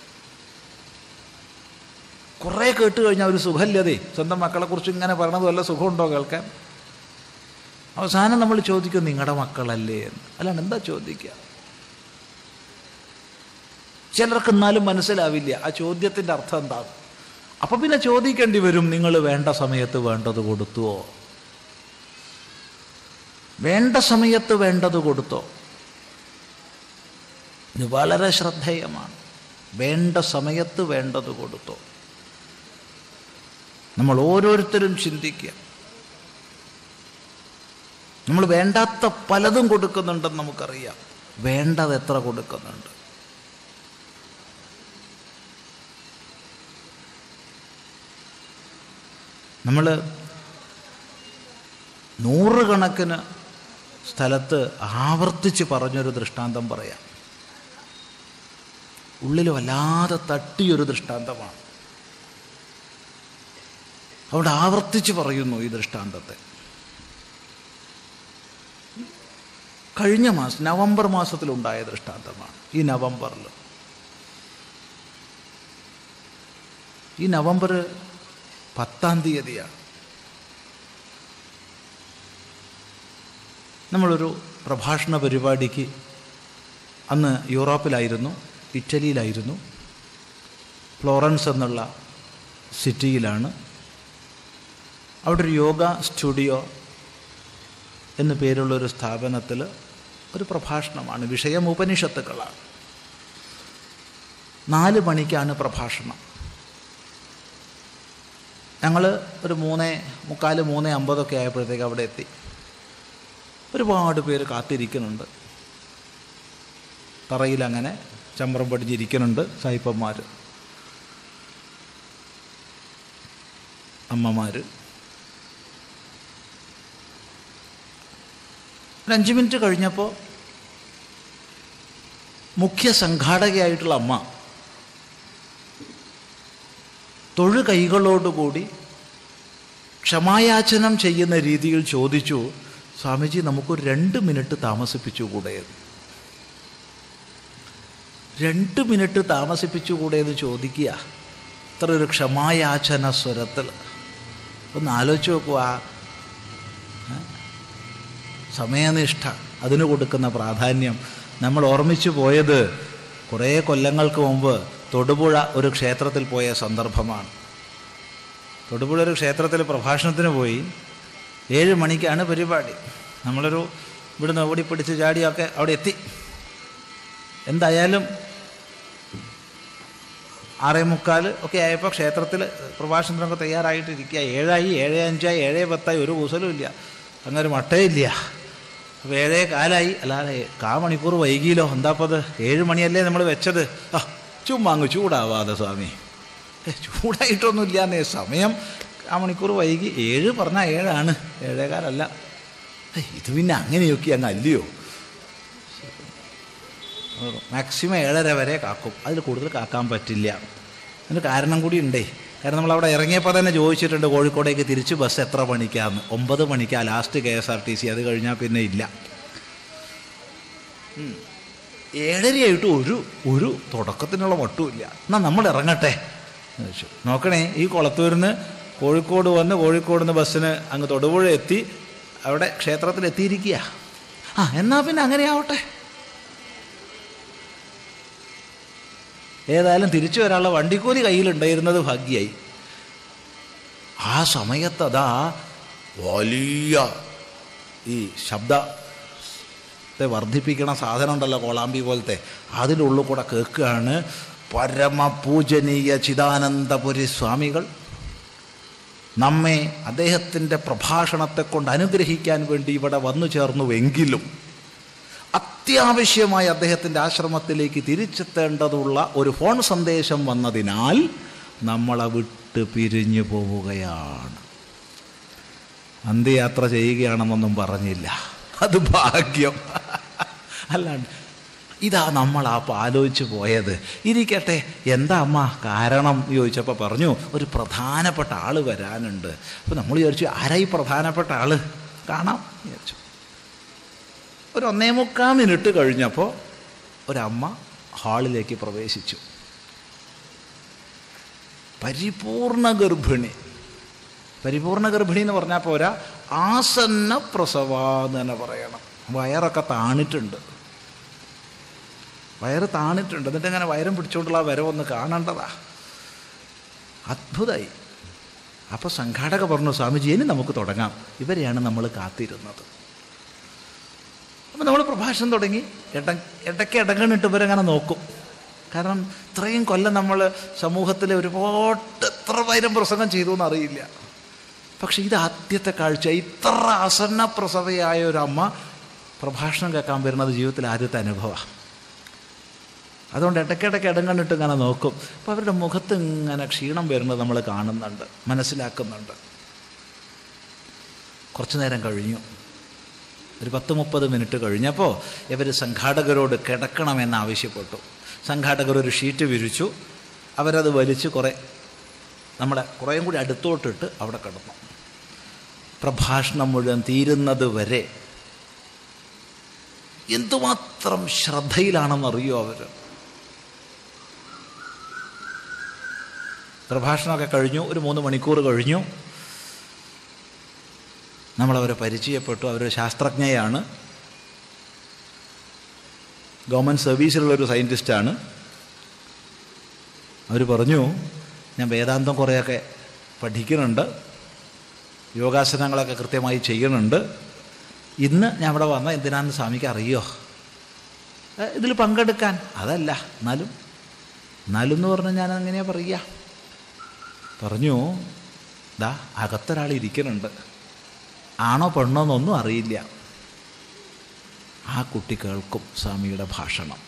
കുറേ കേട്ട് കഴിഞ്ഞാൽ ഒരു സുഖമില്ലതേ സ്വന്തം മക്കളെക്കുറിച്ച് ഇങ്ങനെ പറയണത് വല്ല സുഖമുണ്ടോ കേൾക്കാൻ അവസാനം നമ്മൾ ചോദിക്കും നിങ്ങളുടെ മക്കളല്ലേ എന്ന് അല്ലാണ്ട് എന്താ ചോദിക്കുക ചിലർക്ക് എന്നാലും മനസ്സിലാവില്ല ആ ചോദ്യത്തിൻ്റെ അർത്ഥം എന്താ അപ്പൊ പിന്നെ ചോദിക്കേണ്ടി വരും നിങ്ങൾ വേണ്ട സമയത്ത് വേണ്ടത് കൊടുത്തുവോ വേണ്ട സമയത്ത് വേണ്ടത് കൊടുത്തോ ഇത് വളരെ ശ്രദ്ധേയമാണ് വേണ്ട സമയത്ത് വേണ്ടത് കൊടുത്തോ നമ്മൾ ഓരോരുത്തരും ചിന്തിക്കുക നമ്മൾ വേണ്ടാത്ത പലതും കൊടുക്കുന്നുണ്ടെന്ന് നമുക്കറിയാം വേണ്ടത് എത്ര കൊടുക്കുന്നുണ്ട് നമ്മൾ നൂറുകണക്കിന് സ്ഥലത്ത് ആവർത്തിച്ച് പറഞ്ഞൊരു ദൃഷ്ടാന്തം പറയാം ഉള്ളിൽ വല്ലാതെ തട്ടിയൊരു ദൃഷ്ടാന്തമാണ് അവിടെ ആവർത്തിച്ച് പറയുന്നു ഈ ദൃഷ്ടാന്തത്തെ കഴിഞ്ഞ മാസം നവംബർ മാസത്തിലുണ്ടായ ദൃഷ്ടാന്തമാണ് ഈ നവംബറിൽ ഈ നവംബർ പത്താം തീയതിയാണ് നമ്മളൊരു പ്രഭാഷണ പരിപാടിക്ക് അന്ന് യൂറോപ്പിലായിരുന്നു ഇറ്റലിയിലായിരുന്നു ഫ്ലോറൻസ് എന്നുള്ള സിറ്റിയിലാണ് അവിടെ ഒരു യോഗ സ്റ്റുഡിയോ എന്നു പേരുള്ളൊരു സ്ഥാപനത്തിൽ ഒരു പ്രഭാഷണമാണ് വിഷയം ഉപനിഷത്തുക്കളാണ് നാല് മണിക്കാണ് പ്രഭാഷണം ഞങ്ങൾ ഒരു മൂന്നേ മുക്കാൽ മൂന്നേ അമ്പതൊക്കെ ആയപ്പോഴത്തേക്ക് അവിടെ എത്തി ഒരുപാട് പേര് കാത്തിരിക്കുന്നുണ്ട് തറയിൽ അങ്ങനെ ചമ്രം പടിഞ്ഞിരിക്കുന്നുണ്ട് സായിപ്പന്മാർ അമ്മമാർ ഒരു അഞ്ച് മിനിറ്റ് കഴിഞ്ഞപ്പോൾ മുഖ്യ സംഘാടകയായിട്ടുള്ള അമ്മ തൊഴു കൈകളോടുകൂടി ക്ഷമായാചനം ചെയ്യുന്ന രീതിയിൽ ചോദിച്ചു സ്വാമിജി നമുക്കൊരു രണ്ട് മിനിറ്റ് താമസിപ്പിച്ചുകൂടെ എന്ന് രണ്ട് മിനിറ്റ് താമസിപ്പിച്ചുകൂടെ എന്ന് ചോദിക്കുക ഇത്ര ഒരു ക്ഷമായാചന സ്വരത്തിൽ ഒന്ന് ആലോചിച്ച് നോക്കുക സമയനിഷ്ഠ അതിന് കൊടുക്കുന്ന പ്രാധാന്യം നമ്മൾ ഓർമ്മിച്ചു പോയത് കുറേ കൊല്ലങ്ങൾക്ക് മുമ്പ് തൊടുപുഴ ഒരു ക്ഷേത്രത്തിൽ പോയ സന്ദർഭമാണ് തൊടുപുഴ ഒരു ക്ഷേത്രത്തിൽ പ്രഭാഷണത്തിന് പോയി ഏഴ് മണിക്കാണ് പരിപാടി നമ്മളൊരു ഇവിടുന്ന് ഓടിപ്പിടിച്ച് ചാടിയൊക്കെ അവിടെ എത്തി എന്തായാലും ആറേ മുക്കാൽ ഒക്കെ ആയപ്പോൾ ക്ഷേത്രത്തിൽ പ്രഭാഷണത്തിനൊക്കെ തയ്യാറായിട്ടിരിക്കുക ഏഴായി ഏഴ് അഞ്ചായി ഏഴ് പത്തായി ഒരു കൂസലും ഇല്ല അങ്ങനെ ഒരു മട്ടയില്ല അപ്പോൾ ഏഴേ കാലായി അല്ലാതെ കാ മണിക്കൂർ വൈകിയല്ലോ എന്താപ്പത് ഏഴ് മണിയല്ലേ നമ്മൾ വെച്ചത് ആ ചുമ്മാ അങ്ങ് ചൂടാവാതെ സ്വാമി ഏ, ചൂടായിട്ടൊന്നുമില്ലാന്നേ സമയം ആ മണിക്കൂർ വൈകി ഏഴ് പറഞ്ഞാൽ ഏഴാണ് ഏഴേകാലല്ല ഏ, ഇത് പിന്നെ അങ്ങനെയൊക്കെ അങ്ങ് അല്ലയോ മാക്സിമം ഏഴര വരെ കാക്കും അതിൽ കൂടുതൽ കാക്കാൻ പറ്റില്ല അതിന് കാരണം കൂടി ഉണ്ടേ കാരണം നമ്മൾ അവിടെ ഇറങ്ങിയപ്പോൾ തന്നെ ചോദിച്ചിട്ടുണ്ട് കോഴിക്കോടേക്ക് തിരിച്ച് ബസ് എത്ര മണിക്കാന്ന് ഒമ്പത് മണിക്കാ last K S R T C അത് കഴിഞ്ഞാൽ പിന്നെ ഇല്ല ഉം. ഏഴരയായിട്ട് ഒരു ഒരു തുടക്കത്തിനുള്ള മട്ടുമില്ല എന്നാൽ നമ്മൾ ഇറങ്ങട്ടെ എന്ന് വെച്ചു നോക്കണേ ഈ കുളത്തൂരിന്ന് കോഴിക്കോട് വന്ന് കോഴിക്കോട് നിന്ന് ബസ്സിന് അങ്ങ് തൊടുപുഴ എത്തി അവിടെ ക്ഷേത്രത്തിൽ എത്തിയിരിക്കുക ആ എന്നാൽ പിന്നെ അങ്ങനെ ആവട്ടെ ഏതായാലും തിരിച്ചു വരാനുള്ള വണ്ടിക്കൂലി കയ്യിലുണ്ടായിരുന്നത് ഭാഗ്യായി ആ സമയത്തതാ വലിയ ഈ ശബ്ദത്തെ വർദ്ധിപ്പിക്കണ സാധനം ഉണ്ടല്ലോ കോളാമ്പി പോലത്തെ അതിനുള്ളിൽ കൂടെ കേൾക്കുകയാണ് പരമപൂജനീയ ചിദാനന്ദപുരി സ്വാമികൾ നമ്മെ അദ്ദേഹത്തിൻ്റെ പ്രഭാഷണത്തെ കൊണ്ട് അനുഗ്രഹിക്കാൻ വേണ്ടി ഇവിടെ വന്നു ചേർന്നുവെങ്കിലും അത്യാവശ്യമായി അദ്ദേഹത്തിൻ്റെ ആശ്രമത്തിലേക്ക് തിരിച്ചെത്തേണ്ടതുള്ള ഒരു ഫോൺ സന്ദേശം വന്നതിനാൽ നമ്മളെ വിട്ട് പിരിഞ്ഞു പോവുകയാണ് അന്ത്യയാത്ര ചെയ്യുകയാണെന്നൊന്നും പറഞ്ഞില്ല അത് ഭാഗ്യം അല്ലാണ്ട് ഇതാ നമ്മൾ ആ ആലോചിച്ച് പോയത് ഇരിക്കട്ടെ എന്താ അമ്മ കാരണം എന്ന് ചോദിച്ചപ്പോൾ പറഞ്ഞു ഒരു പ്രധാനപ്പെട്ട ആൾ വരാനുണ്ട് അപ്പോൾ നമ്മൾ വിചാരിച്ചു ആരായി പ്രധാനപ്പെട്ട ആൾ കാണാം എന്ന് വിചാരിച്ചു ഒരു ഒന്നേ മുക്കാൽ മിനിറ്റ് കഴിഞ്ഞപ്പോൾ ഒരമ്മ ഹാളിലേക്ക് പ്രവേശിച്ചു പരിപൂർണ ഗർഭിണി പരിപൂർണ ഗർഭിണി എന്ന് പറഞ്ഞാൽ പോരാ ആസന്ന പ്രസവ എന്ന് തന്നെ പറയണം വയറൊക്കെ താണിട്ടുണ്ട് വയറ് താണിട്ടുണ്ട് എന്നിട്ട് ഇങ്ങനെ വയറും പിടിച്ചുകൊണ്ടുള്ള ആ വരവൊന്ന് കാണേണ്ടതാ അത്ഭുതമായി അപ്പോൾ സംഘാടക പറഞ്ഞു സ്വാമിജി ഇനി നമുക്ക് തുടങ്ങാം ഇവരെയാണ് നമ്മൾ കാത്തിരുന്നത് അപ്പോൾ നമ്മൾ പ്രഭാഷണം തുടങ്ങി ഇട ഇടയ്ക്ക് ഇടങ്ങണിട്ട് ഇവരങ്ങനെ നോക്കും കാരണം ഇത്രയും കൊല്ലം നമ്മൾ സമൂഹത്തിൽ ഒരുപാട് എത്ര പൈരം പ്രസംഗം ചെയ്തു എന്നറിയില്ല പക്ഷെ ഇത് ആദ്യത്തെ കാഴ്ച ഇത്ര ആസന്ന പ്രസവയായ ഒരു അമ്മ പ്രഭാഷണം കേൾക്കാൻ വരുന്നത് ജീവിതത്തിൽ ആദ്യത്തെ അനുഭവമാണ് അതുകൊണ്ട് ഇടയ്ക്കിടയ്ക്ക് ഇടം കണ്ടിട്ട് ഇങ്ങനെ നോക്കും അപ്പോൾ അവരുടെ മുഖത്ത് ഇങ്ങനെ ക്ഷീണം വരുന്നത് നമ്മൾ കാണുന്നുണ്ട് മനസ്സിലാക്കുന്നുണ്ട് കുറച്ചു നേരം കഴിഞ്ഞു ഒരു പത്ത് മുപ്പത് മിനിറ്റ് കഴിഞ്ഞപ്പോൾ ഇവർ സംഘാടകരോട് കിടക്കണമെന്ന് ആവശ്യപ്പെട്ടു സംഘാടകർ ഒരു ഷീറ്റ് വിരിച്ചു അവരത് വലിച്ച് കുറേ നമ്മുടെ കുറേയും കൂടി അടുത്തോട്ടിട്ട് അവിടെ കിടന്നു പ്രഭാഷണം മുഴുവൻ തീരുന്നത് വരെ എന്തുമാത്രം ശ്രദ്ധയിലാണെന്നറിയോ അവർ പ്രഭാഷണമൊക്കെ കഴിഞ്ഞു ഒരു മൂന്ന് മണിക്കൂർ കഴിഞ്ഞു നമ്മളവരെ പരിചയപ്പെട്ടു അവർ ശാസ്ത്രജ്ഞയാണ് ഗവൺമെൻറ് സർവീസിലുള്ളൊരു സയൻറ്റിസ്റ്റാണ് അവർ പറഞ്ഞു ഞാൻ വേദാന്തം കുറേയൊക്കെ പഠിക്കുന്നുണ്ട് യോഗാസനങ്ങളൊക്കെ കൃത്യമായി ചെയ്യുന്നുണ്ട് ഇന്ന് ഞാൻ ഇവിടെ വന്ന എന്തിനാണെന്ന് സ്വാമിക്ക് അറിയോ ഇതിൽ പങ്കെടുക്കാൻ അതല്ല എന്നാലും എന്നാലും എന്ന് പറഞ്ഞാൽ ഞാൻ അങ്ങനെയാണ് പറയുക പറഞ്ഞു ദാ അകത്തൊരാൾ ഇരിക്കുന്നുണ്ട് ആണോ പെണ്ണോ എന്നൊന്നും അറിയില്ല ആ കുട്ടി കേൾക്കും സ്വാമിയുടെ ഭാഷണം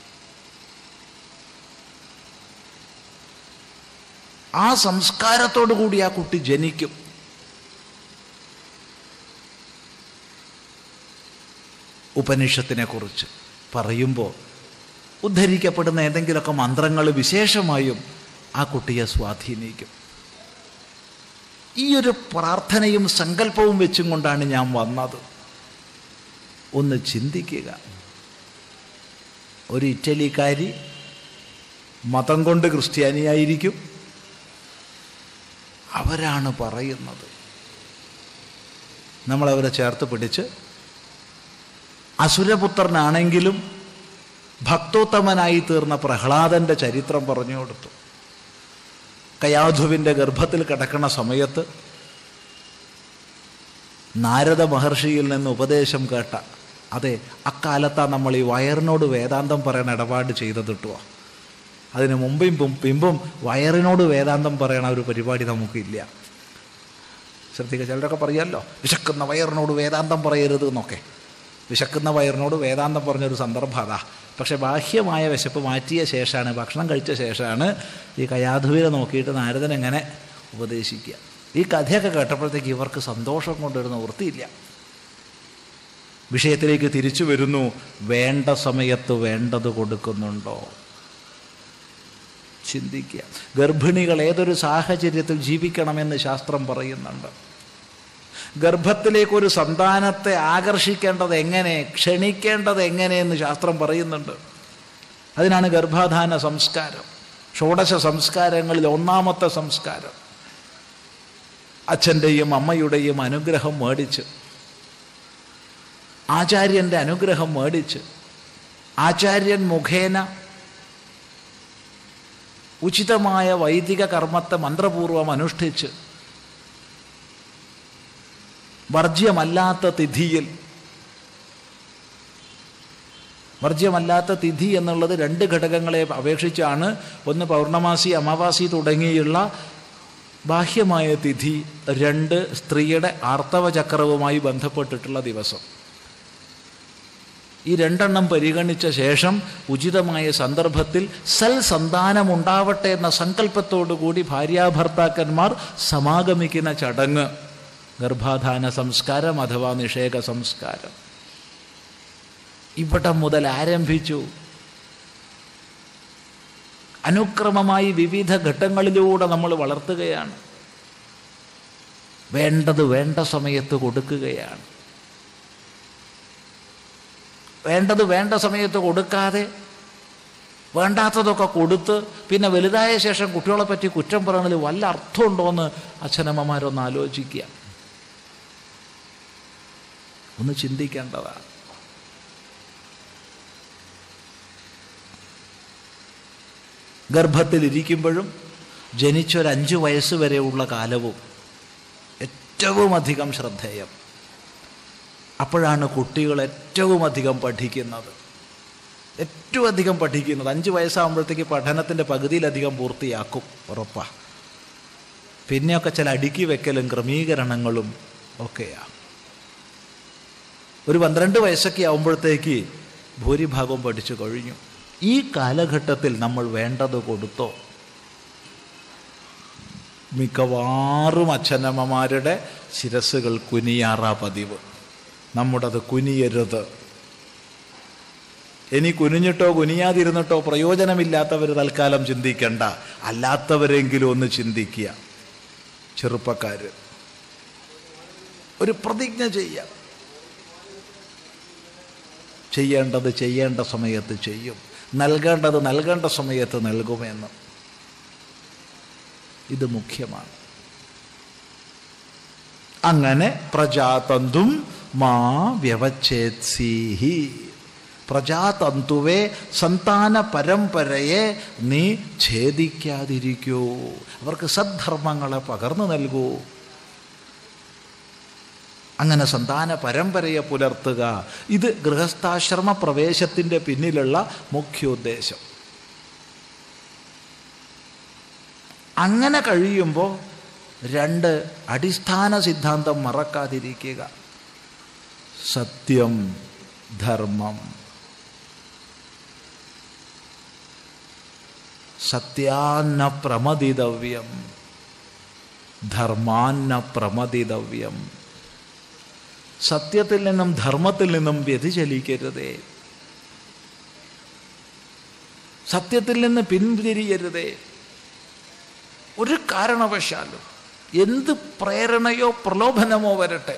ആ സംസ്കാരത്തോടു കൂടി ആ കുട്ടി ജനിക്കും ഉപനിഷത്തിനെ കുറിച്ച് പറയുമ്പോൾ ഉദ്ധരിക്കപ്പെടുന്ന ഏതെങ്കിലുമൊക്കെ മന്ത്രങ്ങൾ വിശേഷമായും ആ കുട്ടിയെ സ്വാധീനിക്കും ഈ ഒരു പ്രാർത്ഥനയും സങ്കല്പവും വെച്ചും കൊണ്ടാണ് ഞാൻ വന്നത് ഒന്ന് ചിന്തിക്കുക ഒരു ഇറ്റലിക്കാരി മതം കൊണ്ട് ക്രിസ്ത്യാനിയായിരിക്കും അവരാണ് പറയുന്നത് നമ്മളവരെ ചേർത്ത് പിടിച്ച് അസുരപുത്രനാണെങ്കിലും ഭക്തോത്തമനായി തീർന്ന പ്രഹ്ലാദൻ്റെ ചരിത്രം പറഞ്ഞു കൊടുത്തു കയാധുവിൻ്റെ ഗർഭത്തിൽ കിടക്കുന്ന സമയത്ത് നാരദ മഹർഷിയിൽ നിന്ന് ഉപദേശം കേട്ട അതെ അക്കാലത്താ നമ്മൾ ഈ വയറിനോട് വേദാന്തം പറയണ ഇടപാട് ചെയ്തത് കിട്ടുക അതിന് മുമ്പും പിമ്പും വയറിനോട് വേദാന്തം പറയണ ഒരു പരിപാടി നമുക്കില്ല ശ്രദ്ധിക്കുക ചിലരൊക്കെ പറയാമല്ലോ വിശക്കുന്ന വയറിനോട് വേദാന്തം പറയരുത് എന്നൊക്കെ വിശക്കുന്ന വയറിനോട് വേദാന്തം പറഞ്ഞൊരു സന്ദർഭം അതാ പക്ഷെ ബാഹ്യമായ വിശപ്പ് മാറ്റിയ ശേഷമാണ് ഭക്ഷണം കഴിച്ച ശേഷമാണ് ഈ കയാധുവിനെ നോക്കിയിട്ട് നാരദൻ എങ്ങനെ ഉപദേശിക്കുക ഈ കഥയൊക്കെ കേട്ടപ്പോഴത്തേക്ക് ഇവർക്ക് സന്തോഷം കൊണ്ടൊരു നിവൃത്തിയില്ല വിഷയത്തിലേക്ക് തിരിച്ചു വരുന്നു വേണ്ട സമയത്ത് വേണ്ടത് കൊടുക്കുന്നുണ്ടോ ചിന്തിക്കുക ഗർഭിണികൾ ഏതൊരു സാഹചര്യത്തിൽ ജീവിക്കണമെന്ന് ശാസ്ത്രം പറയുന്നുണ്ട് ഗർഭത്തിലേക്ക് ഒരു സന്താനത്തെ ആകർഷിക്കേണ്ടത് എങ്ങനെ ക്ഷണിക്കേണ്ടത് എങ്ങനെയെന്ന് ശാസ്ത്രം പറയുന്നുണ്ട് അതിനാണ് ഗർഭാധാന സംസ്കാരം ഷോഡശ സംസ്കാരങ്ങളിൽ ഒന്നാമത്തെ സംസ്കാരം അച്ഛൻ്റെയും അമ്മയുടെയും അനുഗ്രഹം മേടിച്ച് ആചാര്യൻ്റെ അനുഗ്രഹം മേടിച്ച് ആചാര്യൻ മുഖേന ഉചിതമായ വൈദിക കർമ്മത്തെ മന്ത്രപൂർവം അനുഷ്ഠിച്ച് വർജ്യമല്ലാത്ത തിഥിയിൽ വർജ്യമല്ലാത്ത തിഥി എന്നുള്ളത് രണ്ട് ഘടകങ്ങളെ അപേക്ഷിച്ചാണ് ഒന്ന് പൗർണമാസി അമാവാസി തുടങ്ങിയുള്ള ബാഹ്യമായ തിഥി രണ്ട് സ്ത്രീയുടെ ആർത്തവ ചക്രവുമായി ബന്ധപ്പെട്ടിട്ടുള്ള ദിവസം ഈ രണ്ടെണ്ണം പരിഗണിച്ച ശേഷം ഉചിതമായ സന്ദർഭത്തിൽ സൽ സന്താനമുണ്ടാവട്ടെ എന്ന സങ്കല്പത്തോടുകൂടി ഭാര്യാഭർത്താക്കന്മാർ സമാഗമിക്കുന്ന ചടങ്ങ് ഗർഭാധാന സംസ്കാരം അഥവാ നിഷേക സംസ്കാരം ഇവിടെ മുതൽ ആരംഭിച്ചു അനുക്രമമായി വിവിധ ഘട്ടങ്ങളിലൂടെ നമ്മൾ വളർത്തുകയാണ് വേണ്ടത് വേണ്ട സമയത്ത് കൊടുക്കുകയാണ് വേണ്ടത് വേണ്ട സമയത്ത് കൊടുക്കാതെ വേണ്ടാത്തതൊക്കെ കൊടുത്ത് പിന്നെ വലുതായ ശേഷം കുട്ടികളെ പറ്റി കുറ്റം പറയണതിൽ വല്ല അർത്ഥമുണ്ടോ എന്ന് അച്ഛനമ്മമാരൊന്ന് ആലോചിക്കുക ഒന്ന് ചിന്തിക്കേണ്ടതാണ് ഗർഭത്തിലിരിക്കുമ്പോഴും ജനിച്ചൊരഞ്ച് വയസ്സ് വരെയുള്ള കാലവും ഏറ്റവും അധികം ശ്രദ്ധേയം അപ്പോഴാണ് കുട്ടികൾ ഏറ്റവും അധികം പഠിക്കുന്നത് ഏറ്റവും അധികം പഠിക്കുന്നത് അഞ്ച് വയസ്സാകുമ്പോഴത്തേക്ക് പഠനത്തിൻ്റെ പകുതിയിലധികം പൂർത്തിയാക്കും ഉറപ്പാ പിന്നെയൊക്കെ ചില അടുക്കി വെക്കലും ക്രമീകരണങ്ങളും ഒക്കെയാണ് ഒരു പന്ത്രണ്ട് വയസ്സൊക്കെ ആകുമ്പോഴത്തേക്ക് ഭൂരിഭാഗവും പഠിച്ചു കഴിഞ്ഞു ഈ കാലഘട്ടത്തിൽ നമ്മൾ വേണ്ടത് കൊടുത്തോ മിക്കവാറും അച്ഛനമ്മമാരുടെ ശിരസ്സുകൾ കുനിയാറാ പതിവ് നമ്മുടത് കുനിയരുത് ഇനി കുനിഞ്ഞിട്ടോ കുനിയാതിരുന്നിട്ടോ പ്രയോജനമില്ലാത്തവർ തൽക്കാലം ചിന്തിക്കണ്ട അല്ലാത്തവരെങ്കിലും ഒന്ന് ചിന്തിക്കുക ചെറുപ്പക്കാർ ഒരു പ്രതിജ്ഞ ചെയ്യാം ചെയ്യേണ്ടത് ചെയ്യേണ്ട സമയത്ത് ചെയ്യും നൽകേണ്ടത് നൽകേണ്ട സമയത്ത് നൽകുമെന്ന് ഇത് മുഖ്യമാണ് അങ്ങനെ പ്രജാതന്തും മാ വ്യവച്ഛേത്സീഹി പ്രജാതന്തുവെ സന്താന പരമ്പരയെ നീ ഛേദിക്കാതിരിക്കൂ അവർക്ക് സദ്ധർമ്മങ്ങളെ പകർന്നു നൽകൂ അങ്ങനെ സന്താന പരമ്പരയെ പുലർത്തുക ഇത് ഗൃഹസ്ഥാശ്രമ പ്രവേശത്തിൻ്റെ പിന്നിലുള്ള മുഖ്യോദ്ദേശം അങ്ങനെ കഴിയുമ്പോൾ രണ്ട് അടിസ്ഥാന സിദ്ധാന്തം മറക്കാതിരിക്കുക സത്യം ധർമ്മം സത്യാന്ന പ്രമദിതവ്യം ധർമാന്ന പ്രമദിതവ്യം സത്യത്തിൽ നിന്നും ധർമ്മത്തിൽ നിന്നും വ്യതിചലിക്കരുതേ സത്യത്തിൽ നിന്ന് പിന്തിരിയരുതേ ഒരു കാരണവശാലും എന്ത് പ്രേരണയോ പ്രലോഭനമോ വരട്ടെ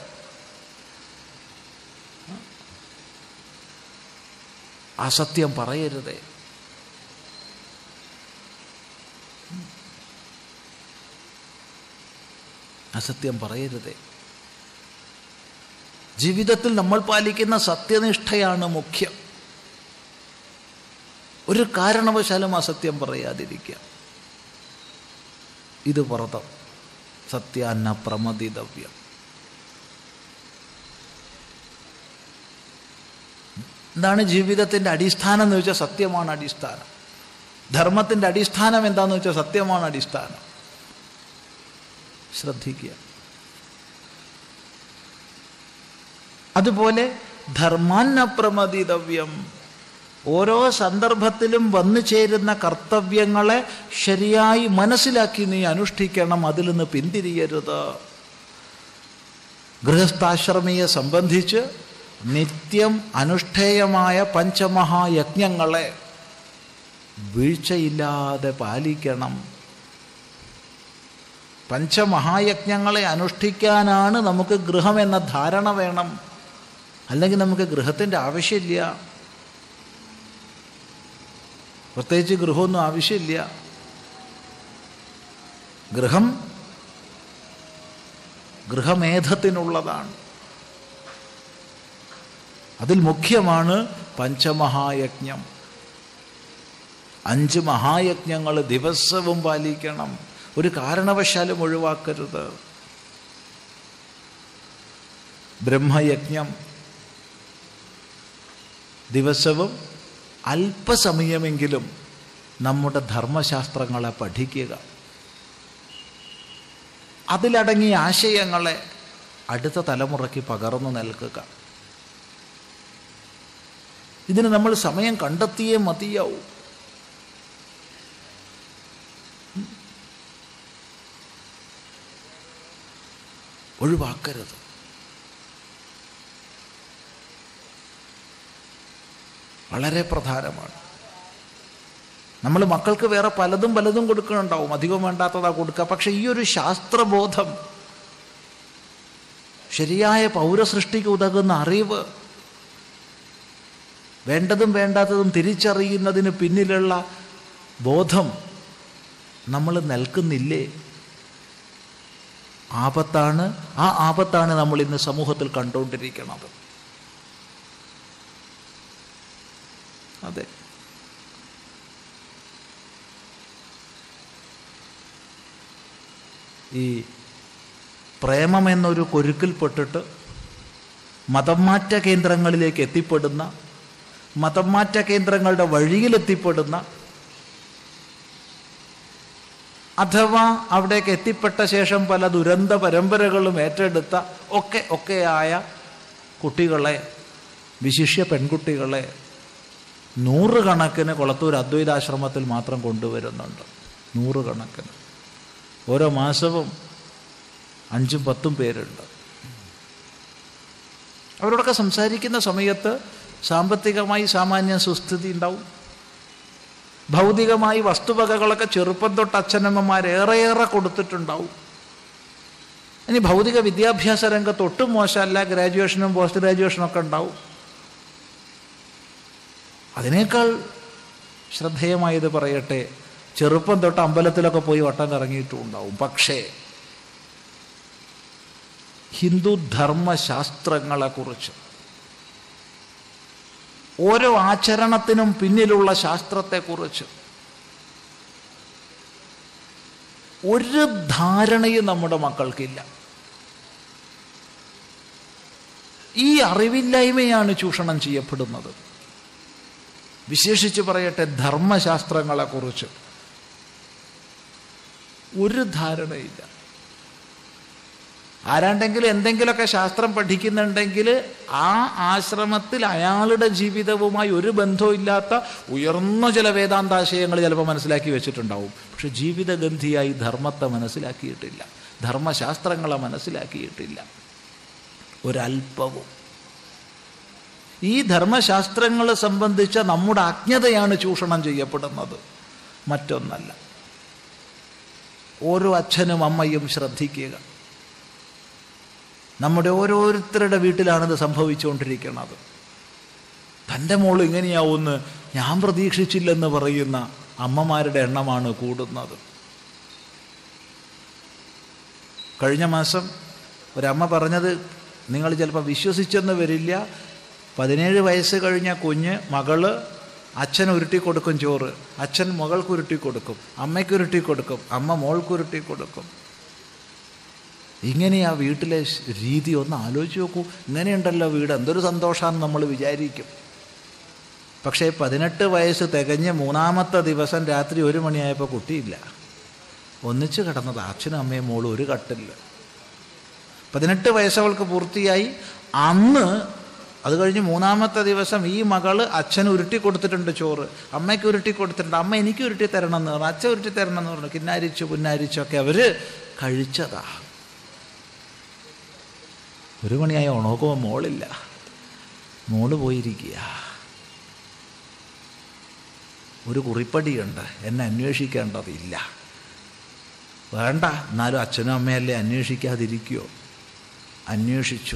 അസത്യം പറയരുതേ അസത്യം പറയരുതേ ജീവിതത്തിൽ നമ്മൾ പാലിക്കുന്ന സത്യനിഷ്ഠയാണ് മുഖ്യം ഒരു കാരണവശാലും അസത്യം പറയാതിരിക്കുക ഇത് വ്രതം സത്യാന്ന പ്രമദിതവ്യം എന്താണ് ജീവിതത്തിൻ്റെ അടിസ്ഥാനം എന്ന് വെച്ചാൽ സത്യമാണ് അടിസ്ഥാനം ധർമ്മത്തിൻ്റെ അടിസ്ഥാനം എന്താണെന്ന് വെച്ചാൽ സത്യമാണ് അടിസ്ഥാനം ശ്രദ്ധിക്കുക അതുപോലെ ധർമാന്നപ്രമദിതവ്യം ഓരോ സന്ദർഭത്തിലും വന്നു ചേരുന്ന കർത്തവ്യങ്ങളെ ശരിയായി മനസ്സിലാക്കി നീ അനുഷ്ഠിക്കണം അതിൽ നിന്ന് പിന്തിരിയരുത് ഗൃഹസ്ഥാശ്രമിയെ സംബന്ധിച്ച് നിത്യം അനുഷ്ഠേയമായ പഞ്ചമഹായജ്ഞങ്ങളെ വീഴ്ചയില്ലാതെ പാലിക്കണം പഞ്ചമഹായജ്ഞങ്ങളെ അനുഷ്ഠിക്കാനാണ് നമുക്ക് ഗൃഹം എന്ന ധാരണ വേണം അല്ലെങ്കിൽ നമുക്ക് ഗൃഹത്തിൻ്റെ ആവശ്യമില്ല പ്രത്യേകിച്ച് ഗൃഹമൊന്നും ആവശ്യമില്ല ഗൃഹം ഗൃഹമേധത്തിനുള്ളതാണ് അതിൽ മുഖ്യമാണ് പഞ്ചമഹായജ്ഞം അഞ്ച് മഹായജ്ഞങ്ങൾ ദിവസവും പാലിക്കണം ഒരു കാരണവശാലും ഒഴിവാക്കരുത് ബ്രഹ്മയജ്ഞം ദിവസവും അല്പസമയമെങ്കിലും നമ്മുടെ ധർമ്മശാസ്ത്രങ്ങളെ പഠിക്കുക അതിലടങ്ങിയ ആശയങ്ങളെ അടുത്ത തലമുറയ്ക്ക് പകർന്നു നൽകുക ഇതിന് നമ്മൾ സമയം കണ്ടെത്തിയേ മതിയാവൂ ഒഴിവാക്കരുത് വളരെ പ്രധാനമാണ് നമ്മൾ മക്കൾക്ക് വേറെ പലതും പലതും കൊടുക്കുന്നുണ്ടാവും അധികം വേണ്ടാത്തതാ കൊടുക്കുക പക്ഷെ ഈ ഒരു ശാസ്ത്രബോധം ശരിയായ പൗരസൃഷ്ടിക്ക് ഉതകുന്ന അറിവ് വേണ്ടതും വേണ്ടാത്തതും തിരിച്ചറിയുന്നതിന് പിന്നിലുള്ള ബോധം നമ്മൾ നൽകുന്നില്ലേ ആപത്താണ് ആ ആപത്താണ് നമ്മൾ ഇന്ന് സമൂഹത്തിൽ കണ്ടുകൊണ്ടിരിക്കുന്നത് അതെ ഈ പ്രേമം എന്നൊരു കൊരുക്കിൽപ്പെട്ടിട്ട് മതം മാറ്റ കേന്ദ്രങ്ങളിലേക്ക് എത്തിപ്പെടുന്ന മതമാറ്റ കേന്ദ്രങ്ങളുടെ വഴിയിലെത്തിപ്പെടുന്ന അഥവാ അവിടേക്ക് എത്തിപ്പെട്ട ശേഷം പല ദുരന്ത പരമ്പരകളും ഏറ്റെടുത്ത ഒക്കെ ഒക്കെയായ കുട്ടികളെ വിശിഷ്യ പെൺകുട്ടികളെ നൂറുകണക്കിന് കൊളത്തൂർ അദ്വൈതാശ്രമത്തിൽ മാത്രം കൊണ്ടുവരുന്നുണ്ട് നൂറുകണക്കിന് ഓരോ മാസവും അഞ്ചും പത്തും പേരുണ്ട് അവരോടൊക്കെ സംസാരിക്കുന്ന സമയത്ത് സാമ്പത്തികമായി സാമാന്യ സുസ്ഥിതി ഉണ്ടാവും ഭൗതികമായി വസ്തുവകകളൊക്കെ ചെറുപ്പം തൊട്ട് അച്ഛനമ്മമാർ ഏറെയേറെ കൊടുത്തിട്ടുണ്ടാവും ഇനി ഭൗതിക വിദ്യാഭ്യാസ രംഗത്ത് ഒട്ടും മോശമല്ല ഗ്രാജുവേഷനും പോസ്റ്റ് ഗ്രാജുവേഷനും ഒക്കെ ഉണ്ടാവും അതിനേക്കാൾ ശ്രദ്ധേയമായത് പറയട്ടെ ചെറുപ്പം തൊട്ട് അമ്പലത്തിലൊക്കെ പോയി വട്ടം കറങ്ങിയിട്ടും ഉണ്ടാവും പക്ഷേ ഹിന്ദു ധർമ്മശാസ്ത്രങ്ങളെക്കുറിച്ച് ഓരോ ആചരണത്തിനും പിന്നിലുള്ള ശാസ്ത്രത്തെക്കുറിച്ച് ഒരു ധാരണയും നമ്മുടെ മക്കൾക്കില്ല ഈ അറിവില്ലായ്മയാണ് ചൂഷണം ചെയ്യപ്പെടുന്നത് വിശേഷിച്ച് പറയട്ടെ ധർമ്മശാസ്ത്രങ്ങളെക്കുറിച്ച് ഒരു ധാരണയില്ല ആരാണ്ടെങ്കിലും എന്തെങ്കിലുമൊക്കെ ശാസ്ത്രം പഠിക്കുന്നുണ്ടെങ്കിൽ ആ ആശ്രമത്തിൽ അയാളുടെ ജീവിതവുമായി ഒരു ബന്ധവും ഇല്ലാത്ത ഉയർന്ന ചില വേദാന്താശയങ്ങൾ ചിലപ്പോൾ മനസ്സിലാക്കി വെച്ചിട്ടുണ്ടാവും പക്ഷെ ജീവിതഗന്ധിയായി ധർമ്മത്തെ മനസ്സിലാക്കിയിട്ടില്ല ധർമ്മശാസ്ത്രങ്ങളെ മനസ്സിലാക്കിയിട്ടില്ല ഒരല്പവും ഈ ധർമ്മശാസ്ത്രങ്ങൾ സംബന്ധിച്ച നമ്മുടെ അജ്ഞതയാണ് ചൂഷണം ചെയ്യപ്പെടുന്നത് മറ്റൊന്നല്ല ഓരോ അച്ഛനും അമ്മയും ശ്രദ്ധിക്കുക നമ്മുടെ ഓരോരുത്തരുടെ വീട്ടിലാണിത് സംഭവിച്ചുകൊണ്ടിരിക്കുന്നത് തൻ്റെ മോൾ ഇങ്ങനെയാവുമെന്ന് ഞാൻ പ്രതീക്ഷിച്ചില്ലെന്ന് പറയുന്ന അമ്മമാരുടെ എണ്ണമാണ് കൂടുന്നത് കഴിഞ്ഞ മാസം ഒരമ്മ പറഞ്ഞത് നിങ്ങൾ ചിലപ്പോൾ വിശ്വസിച്ചെന്ന് വരില്ല പതിനേഴ് വയസ്സ് കഴിഞ്ഞ കുഞ്ഞ് മകള് അച്ഛൻ ഉരുട്ടി കൊടുക്കും ചോറ് അച്ഛൻ മകൾക്ക് ഉരുട്ടി കൊടുക്കും അമ്മയ്ക്ക് ഉരുട്ടി കൊടുക്കും അമ്മ മോൾക്ക് ഉരുട്ടി കൊടുക്കും ഇങ്ങനെയാ വീട്ടിലെ രീതി ഒന്ന് ആലോചിച്ച് നോക്കൂ ഇങ്ങനെയുണ്ടല്ലോ വീട് എന്തൊരു സന്തോഷമാണെന്ന് നമ്മൾ വിചാരിക്കും പക്ഷേ പതിനെട്ട് വയസ്സ് തികഞ്ഞ് മൂന്നാമത്തെ ദിവസം രാത്രി ഒരു മണിയായപ്പോൾ കുട്ടിയില്ല ഒന്നിച്ച് കിടന്നത് അച്ഛനും അമ്മയും മോളും ഒരു കട്ടില്ല പതിനെട്ട് വയസ്സവൾക്ക് പൂർത്തിയായി അന്ന് അത് കഴിഞ്ഞ് മൂന്നാമത്തെ ദിവസം ഈ മകള് അച്ഛന് ഉരുട്ടി കൊടുത്തിട്ടുണ്ട് ചോറ് അമ്മയ്ക്ക് ഉരുട്ടി കൊടുത്തിട്ടുണ്ട് അമ്മ എനിക്ക് ഉരുട്ടി തരണം എന്ന് പറഞ്ഞു അച്ഛൻ ഉരുട്ടി തരണം എന്ന് പറഞ്ഞു കിന്നാരിച്ചു പുന്നാരിച്ചൊക്കെ അവര് കഴിച്ചതാ ഒരു മണിയായി ഉണക്കുമ്പോൾ മോളില്ല മോള് പോയിരിക്കുക ഒരു കുറിപ്പടിയുണ്ട് എന്നെ അന്വേഷിക്കേണ്ടതില്ല വേണ്ട എന്നാലും അച്ഛനും അമ്മയല്ലേ അന്വേഷിക്കാതിരിക്കുമോ അന്വേഷിച്ചു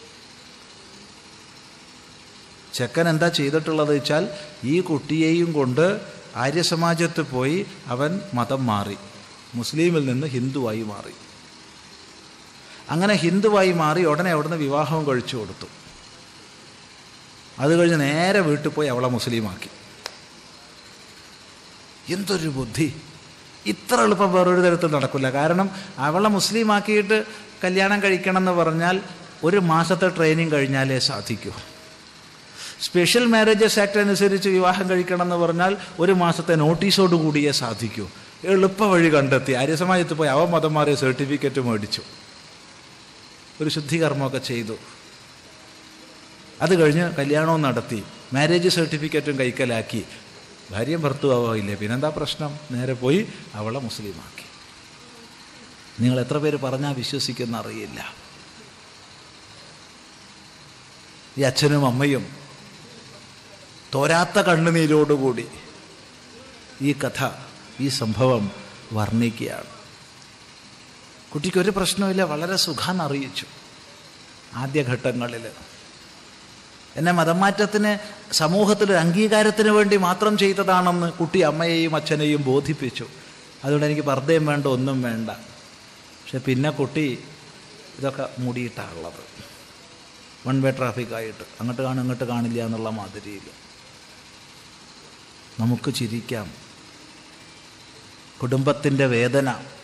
ചെക്കൻ എന്താ ചെയ്തിട്ടുള്ളത് വെച്ചാൽ ഈ കുട്ടിയെയും കൊണ്ട് ആര്യസമാജത്ത് പോയി അവൻ മതം മാറി മുസ്ലിമിൽ നിന്ന് ഹിന്ദുവായി മാറി അങ്ങനെ ഹിന്ദുവായി മാറി ഉടനെ അവിടുന്ന് വിവാഹവും കഴിച്ചു കൊടുത്തു അത് കഴിഞ്ഞ് നേരെ വീട്ടിൽ പോയി അവളെ മുസ്ലിമാക്കി എന്തൊരു ബുദ്ധി ഇത്ര എളുപ്പം വേറൊരു തരത്തിൽ നടക്കില്ല കാരണം അവളെ മുസ്ലിമാക്കിയിട്ട് കല്യാണം കഴിക്കണം എന്ന് പറഞ്ഞാൽ ഒരു മാസത്തെ ട്രെയിനിങ് കഴിഞ്ഞാലേ സാധിക്കൂ സ്പെഷ്യൽ മാരേജസ് ആക്ട് അനുസരിച്ച് വിവാഹം കഴിക്കണം എന്ന് പറഞ്ഞാൽ ഒരു മാസത്തെ നോട്ടീസോട് കൂടിയേ സാധിക്കൂ എളുപ്പ വഴി കണ്ടെത്തി ആര്യസമാജത്ത് പോയി അവ മതം മാറിയ സർട്ടിഫിക്കറ്റ് മേടിച്ചു ഒരു ശുദ്ധികർമ്മമൊക്കെ ചെയ്തു അത് കഴിഞ്ഞ് കല്യാണവും നടത്തി മാരേജ് സർട്ടിഫിക്കറ്റും കൈക്കലാക്കി ഭാര്യയും ഭർത്തുവാവില്ലേ പിന്നെന്താ പ്രശ്നം നേരെ പോയി അവളെ മുസ്ലിമാക്കി നിങ്ങൾ എത്ര പേര് പറഞ്ഞാൽ വിശ്വസിക്കുന്ന അറിയില്ല ഈ അച്ഛനും അമ്മയും തോരാത്ത കണ്ണുനീരോടുകൂടി ഈ കഥ ഈ സംഭവം വർണ്ണിക്കുകയാണ് കുട്ടിക്ക് ഒരു പ്രശ്നമില്ല വളരെ സുഖാൻ അറിയിച്ചു ആദ്യഘട്ടങ്ങളിൽ എന്നെ മതമാറ്റത്തിന് സമൂഹത്തിൽ അംഗീകാരത്തിന് വേണ്ടി മാത്രം ചെയ്തതാണെന്ന് കുട്ടി അമ്മയെയും അച്ഛനെയും ബോധിപ്പിച്ചു അതുകൊണ്ട് എനിക്ക് പർദ്ദയും വേണ്ട ഒന്നും വേണ്ട പക്ഷെ പിന്നെ കുട്ടി ഇതൊക്കെ മൂടിയിട്ടാണുള്ളത് വൺ വേ ട്രാഫിക്കായിട്ട് അങ്ങോട്ട് കാണും ഇങ്ങോട്ട് കാണില്ല എന്നുള്ള മാതിരിയിൽ നമുക്ക് ചിരിക്കാം കുടുംബത്തിൻ്റെ വേദന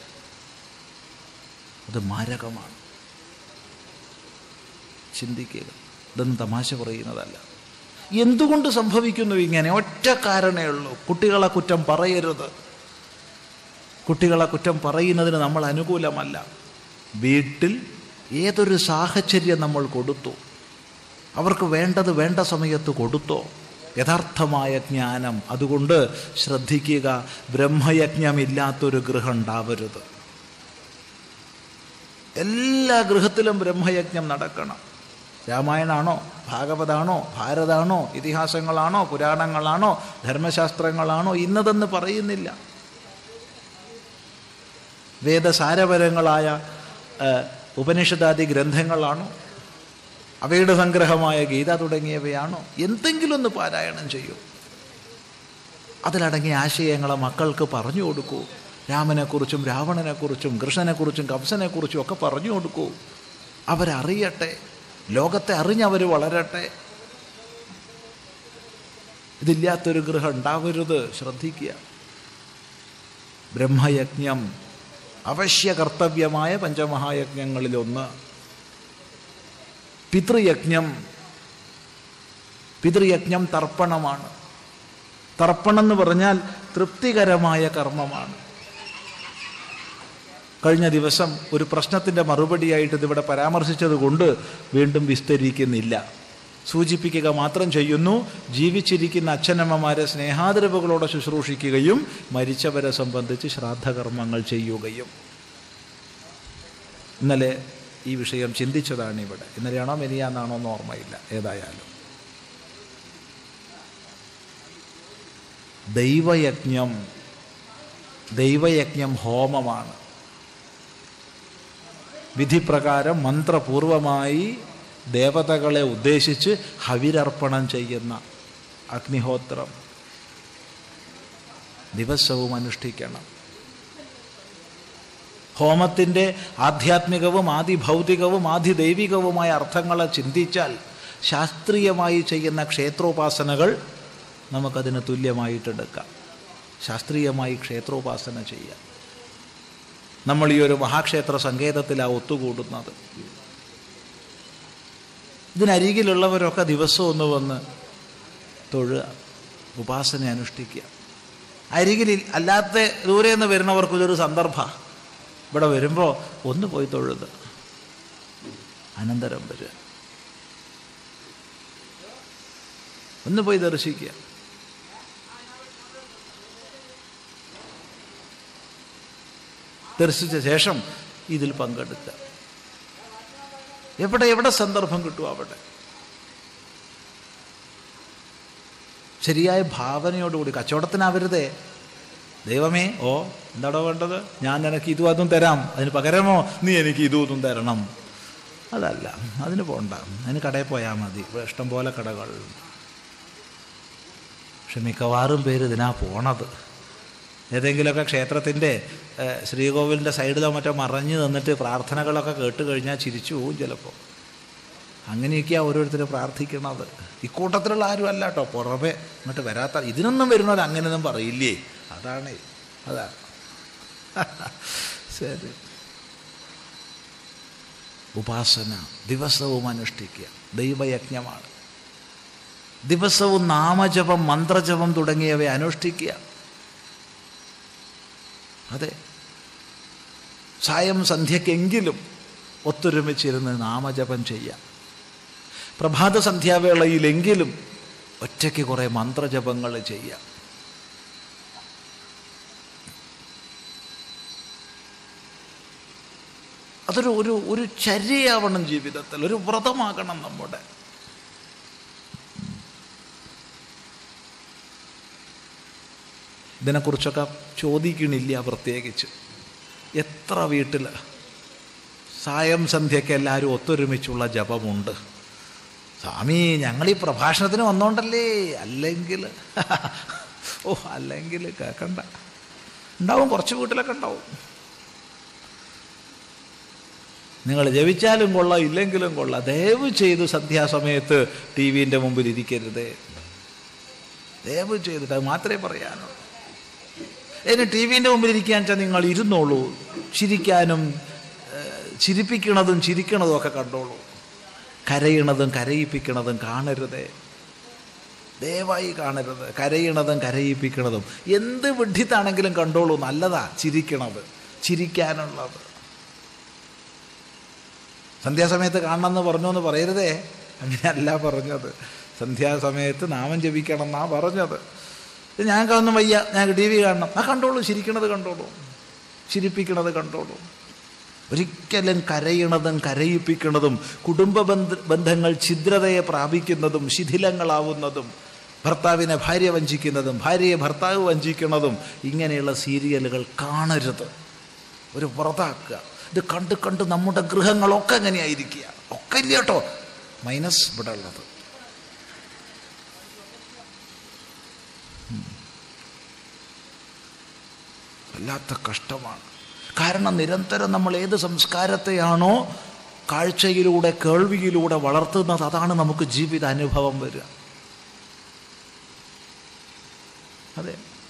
അത് മാരകമാണ് ചിന്തിക്കുക ഇതൊന്നും തമാശ പറയുന്നതല്ല എന്തുകൊണ്ട് സംഭവിക്കുന്നു ഇങ്ങനെ ഒറ്റ കാരണേ ഉള്ളൂ കുട്ടികളെ കുറ്റം പറയരുത് കുട്ടികളെ കുറ്റം പറയുന്നതിന് നമ്മൾ അനുകൂലമല്ല വീട്ടിൽ ഏതൊരു സാഹചര്യം നമ്മൾ കൊടുത്തു അവർക്ക് വേണ്ടത് വേണ്ട സമയത്ത് കൊടുത്തോ യഥാർത്ഥമായ ജ്ഞാനം അതുകൊണ്ട് ശ്രദ്ധിക്കുക ബ്രഹ്മയജ്ഞമില്ലാത്തൊരു ഗൃഹം ഉണ്ടാവരുത് എല്ലാ ഗൃഹത്തിലും ബ്രഹ്മയജ്ഞം നടക്കണം രാമായണാണോ ഭാഗവതാണോ ഭാരതാണോ ഇതിഹാസങ്ങളാണോ പുരാണങ്ങളാണോ ധർമ്മശാസ്ത്രങ്ങളാണോ ഇന്നതെന്ന് പറയുന്നില്ല വേദസാരപരങ്ങളായ ഏഹ്, ഉപനിഷദാദി ഗ്രന്ഥങ്ങളാണോ അവയുടെ സംഗ്രഹമായ ഗീത തുടങ്ങിയവയാണോ എന്തെങ്കിലും ഒന്ന് പാരായണം ചെയ്യൂ അതിലടങ്ങിയ ആശയങ്ങളെ മക്കൾക്ക് പറഞ്ഞു കൊടുക്കൂ രാമനെക്കുറിച്ചും രാവണനെക്കുറിച്ചും കൃഷ്ണനെക്കുറിച്ചും കംസനെക്കുറിച്ചും ഒക്കെ പറഞ്ഞു കൊടുക്കൂ അവരറിയട്ടെ ലോകത്തെ അറിഞ്ഞവർ വളരട്ടെ ഇതില്ലാത്തൊരു ഗൃഹം ഉണ്ടാവരുത് ശ്രദ്ധിക്കുക ബ്രഹ്മയജ്ഞം അവശ്യ കർത്തവ്യമായ പഞ്ചമഹായജ്ഞങ്ങളിലൊന്ന് പിതൃയജ്ഞം പിതൃയജ്ഞം തർപ്പണമാണ് തർപ്പണം എന്ന് പറഞ്ഞാൽ തൃപ്തികരമായ കർമ്മമാണ് കഴിഞ്ഞ ദിവസം ഒരു പ്രശ്നത്തിൻ്റെ മറുപടിയായിട്ട് ഇതിവിടെ പരാമർശിച്ചത് കൊണ്ട് വീണ്ടും വിസ്തരിക്കുന്നില്ല സൂചിപ്പിക്കുക മാത്രം ചെയ്യുന്നു ജീവിച്ചിരിക്കുന്ന അച്ഛനമ്മമാരെ സ്നേഹാദരവുകളോടെ ശുശ്രൂഷിക്കുകയും മരിച്ചവരെ സംബന്ധിച്ച് ശ്രാദ്ധകർമ്മങ്ങൾ ചെയ്യുകയും ഇന്നലെ ഈ വിഷയം ചിന്തിച്ചതാണ് ഇവിടെ ഇന്നലെയാണോ മെനിയാന്നാണോ എന്ന് ഓർമ്മയില്ല ഏതായാലും ദൈവയജ്ഞം ദൈവയജ്ഞം ഹോമമാണ് വിധിപ്രകാരം മന്ത്രപൂർവമായി ദേവതകളെ ഉദ്ദേശിച്ച് ഹവിരർപ്പണം ചെയ്യുന്ന അഗ്നിഹോത്രം ദിവസവും അനുഷ്ഠിക്കണം ഹോമത്തിൻ്റെ ആധ്യാത്മികവും ആദിഭൗതികവും ആദിദൈവികവുമായ അർത്ഥങ്ങളെ ചിന്തിച്ചാൽ ശാസ്ത്രീയമായി ചെയ്യുന്ന ക്ഷേത്രോപാസനകൾ നമുക്കതിന് തുല്യമായിട്ടെടുക്കാം ശാസ്ത്രീയമായി ക്ഷേത്രോപാസന ചെയ്യാം നമ്മൾ ഈ ഒരു മഹാക്ഷേത്ര സങ്കേതത്തിലാണ് ഒത്തുകൂടുന്നത് ഇതിനരികിലുള്ളവരൊക്കെ ദിവസവും ഒന്ന് വന്ന് തൊഴുക ഉപാസന അനുഷ്ഠിക്കുക അരികിൽ അല്ലാത്ത ദൂരെ നിന്ന് വരുന്നവർക്ക് ഇതൊരു സന്ദർഭ ഇവിടെ വരുമ്പോൾ ഒന്ന് പോയി തൊഴുത് അനന്തരം വരിക ഒന്ന് പോയി ദർശിക്കുക ദർശിച്ച ശേഷം ഇതിൽ പങ്കെടുക്കുക എവിടെ എവിടെ സന്ദർഭം കിട്ടും അവിടെ ശരിയായ ഭാവനയോടുകൂടി കച്ചവടത്തിനാവരുതേ ദൈവമേ ഓ എന്താടോ വേണ്ടത് ഞാൻ നിനക്ക് ഇതും അതും തരാം അതിന് പകരമോ നീ എനിക്ക് ഇതും ഇതും തരണം അതല്ല അതിന് പോണ്ട അതിന് കടയിൽ പോയാൽ മതി ഇവിടെ ഇഷ്ടം പോലെ കടകൾ പക്ഷെ മിക്കവാറും പേര് ഇതിനാ പോണത് ഏതെങ്കിലുമൊക്കെ ക്ഷേത്രത്തിൻ്റെ ഏഹ്, ശ്രീകോവിലിൻ്റെ സൈഡിലോ മറ്റോ മറഞ്ഞു നിന്നിട്ട് പ്രാർത്ഥനകളൊക്കെ കേട്ട് കഴിഞ്ഞാൽ ചിരിച്ചു പോവും ചിലപ്പോൾ അങ്ങനെയൊക്കെയാണ് ഓരോരുത്തർ പ്രാർത്ഥിക്കണത് ഇക്കൂട്ടത്തിലുള്ള ആരും അല്ല കേട്ടോ പുറമെ ഇങ്ങോട്ട് വരാത്ത ഇതിനൊന്നും വരുന്നവർ അങ്ങനെയൊന്നും പറയില്ലേ അതാണ് അതാണ് ശരി ഉപാസന ദിവസവും അനുഷ്ഠിക്കുക ദൈവയജ്ഞമാണ് ദിവസവും നാമജപം മന്ത്രജപം തുടങ്ങിയവ അനുഷ്ഠിക്കുക അതെ സായം സന്ധ്യക്കെങ്കിലും ഒത്തൊരുമിച്ചിരുന്ന് നാമജപം ചെയ്യാം പ്രഭാത സന്ധ്യാവേളയിലെങ്കിലും ഒറ്റയ്ക്ക് കുറേ മന്ത്രജപങ്ങൾ ചെയ്യാം അതൊരു ഒരു ഒരു ചര്യയാവണം ജീവിതത്തിൽ ഒരു വ്രതമാകണം നമ്മുടെ ഇതിനെക്കുറിച്ചൊക്കെ ചോദിക്കണില്ല പ്രത്യേകിച്ച് എത്ര വീട്ടിൽ സായം സന്ധ്യയ്ക്ക് എല്ലാവരും ഒത്തൊരുമിച്ചുള്ള ജപമുണ്ട് സ്വാമി ഞങ്ങൾ ഈ പ്രഭാഷണത്തിന് വന്നോണ്ടല്ലേ അല്ലെങ്കിൽ ഓ അല്ലെങ്കിൽ കേൾക്കണ്ട ഉണ്ടാവും കുറച്ച് വീട്ടിലൊക്കെ ഉണ്ടാവും നിങ്ങൾ ജപിച്ചാലും കൊള്ളാം ഇല്ലെങ്കിലും കൊള്ളാം ദയവ് ചെയ്ത് സന്ധ്യാസമയത്ത് ടി വിൻ്റെ മുമ്പിൽ ഇരിക്കരുത് ദയവ് ചെയ്തിട്ട് അത് മാത്രമേ പറയാനുള്ളൂ ഇനി ടി വിൻ്റെ മുമ്പിൽ ഇരിക്കാൻ വെച്ചാൽ നിങ്ങൾ ഇരുന്നോളൂ ചിരിക്കാനും ഏഹ്, ചിരിപ്പിക്കണതും ചിരിക്കണതും ഒക്കെ കണ്ടോളൂ കരയണതും കരയിപ്പിക്കണതും കാണരുതേ ദയവായി കാണരുത് കരയണതും കരയിപ്പിക്കണതും എന്ത് വിഡ്ഢിത്താണെങ്കിലും കണ്ടോളൂ നല്ലതാ ചിരിക്കണത് ചിരിക്കാനുള്ളത് സന്ധ്യാസമയത്ത് കാണണമെന്ന് പറഞ്ഞു എന്ന് പറയരുതേ അങ്ങനെയല്ല പറഞ്ഞത് സന്ധ്യാസമയത്ത് നാമം ജപിക്കണം എന്നാ പറഞ്ഞത് ഇത് ഞങ്ങൾക്കൊന്നും വയ്യ ഞങ്ങൾക്ക് ടി വി കാണണം ആ കണ്ടോളൂ ചിരിക്കണത് കണ്ടോളൂ ചിരിപ്പിക്കണത് കണ്ടോളൂ ഒരിക്കലും കരയണതും കരയിപ്പിക്കണതും കുടുംബ ബന്ധ ബന്ധങ്ങൾ ഛിദ്രതയെ പ്രാപിക്കുന്നതും ശിഥിലങ്ങളാവുന്നതും ഭർത്താവിനെ ഭാര്യ വഞ്ചിക്കുന്നതും ഭാര്യയെ ഭർത്താവ് വഞ്ചിക്കുന്നതും ഇങ്ങനെയുള്ള സീരിയലുകൾ കാണരുത് ഒരു വ്രതാക്കുക ഇത് കണ്ട് കണ്ട് നമ്മുടെ ഗൃഹങ്ങളൊക്കെ എങ്ങനെയായിരിക്കുക ഒക്കെ ഇല്ല കേട്ടോ മൈനസ് ഇവിടെ ഉള്ളത് വല്ലാത്ത കഷ്ടമാണ് കാരണം നിരന്തരം നമ്മൾ ഏത് സംസ്കാരത്തെയാണോ കാഴ്ചയിലൂടെ കേൾവിയിലൂടെ വളർത്തുന്നത് അതാണ് നമുക്ക് ജീവിത അനുഭവം വരിക അതെ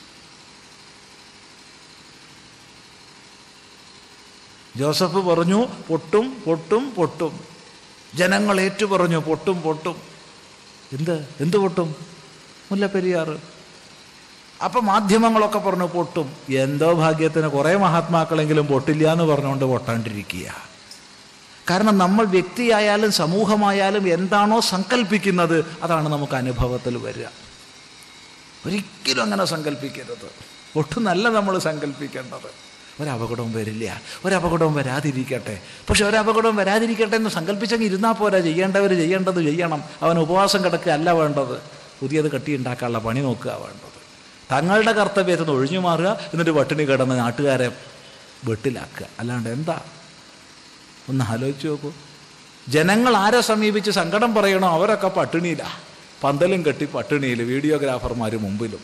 ജോസഫ് പറഞ്ഞു പൊട്ടും പൊട്ടും പൊട്ടും ജനങ്ങൾ ഏറ്റു പറഞ്ഞു പൊട്ടും പൊട്ടും എന്ത് എന്ത് പൊട്ടും മുല്ലപ്പെരിയാറ് അപ്പം മാധ്യമങ്ങളൊക്കെ പറഞ്ഞു പൊട്ടും എന്തോ ഭാഗ്യത്തിന് കുറേ മഹാത്മാക്കളെങ്കിലും പൊട്ടില്ല എന്ന് പറഞ്ഞുകൊണ്ട് പൊട്ടാണ്ടിരിക്കുക കാരണം നമ്മൾ വ്യക്തിയായാലും സമൂഹമായാലും എന്താണോ സങ്കല്പിക്കുന്നത് അതാണ് നമുക്ക് അനുഭവത്തിൽ വരിക ഒരിക്കലും അങ്ങനെ സങ്കല്പിക്കരുത് ഒട്ടും നല്ല നമ്മൾ സങ്കല്പിക്കേണ്ടത് ഒരപകടവും വരില്ല ഒരപകടവും വരാതിരിക്കട്ടെ പക്ഷെ ഒരപകടവും വരാതിരിക്കട്ടെ എന്ന് സങ്കല്പിച്ചെങ്കിൽ ഇരുന്നാൽ പോരാ ചെയ്യേണ്ടവർ ചെയ്യേണ്ടത് ചെയ്യണം അവൻ ഉപവാസം കിടക്കുക അല്ല വേണ്ടത് പുതിയത് കെട്ടിയുണ്ടാക്കാനുള്ള പണി നോക്കുക വേണ്ടത് തങ്ങളുടെ കർത്തവ്യത്തിൽ നിന്ന് ഒഴിഞ്ഞു മാറുക എന്നിട്ട് പട്ടിണി കിടന്ന് നാട്ടുകാരെ വെട്ടിലാക്കുക അല്ലാണ്ട് എന്താ ഒന്ന് ആലോചിച്ച് നോക്കൂ ജനങ്ങൾ ആരെ സമീപിച്ച് സങ്കടം പറയണോ അവരൊക്കെ പട്ടിണിയിലാണ് പന്തലും കെട്ടി പട്ടിണിയിൽ വീഡിയോഗ്രാഫർമാർ മുമ്പിലും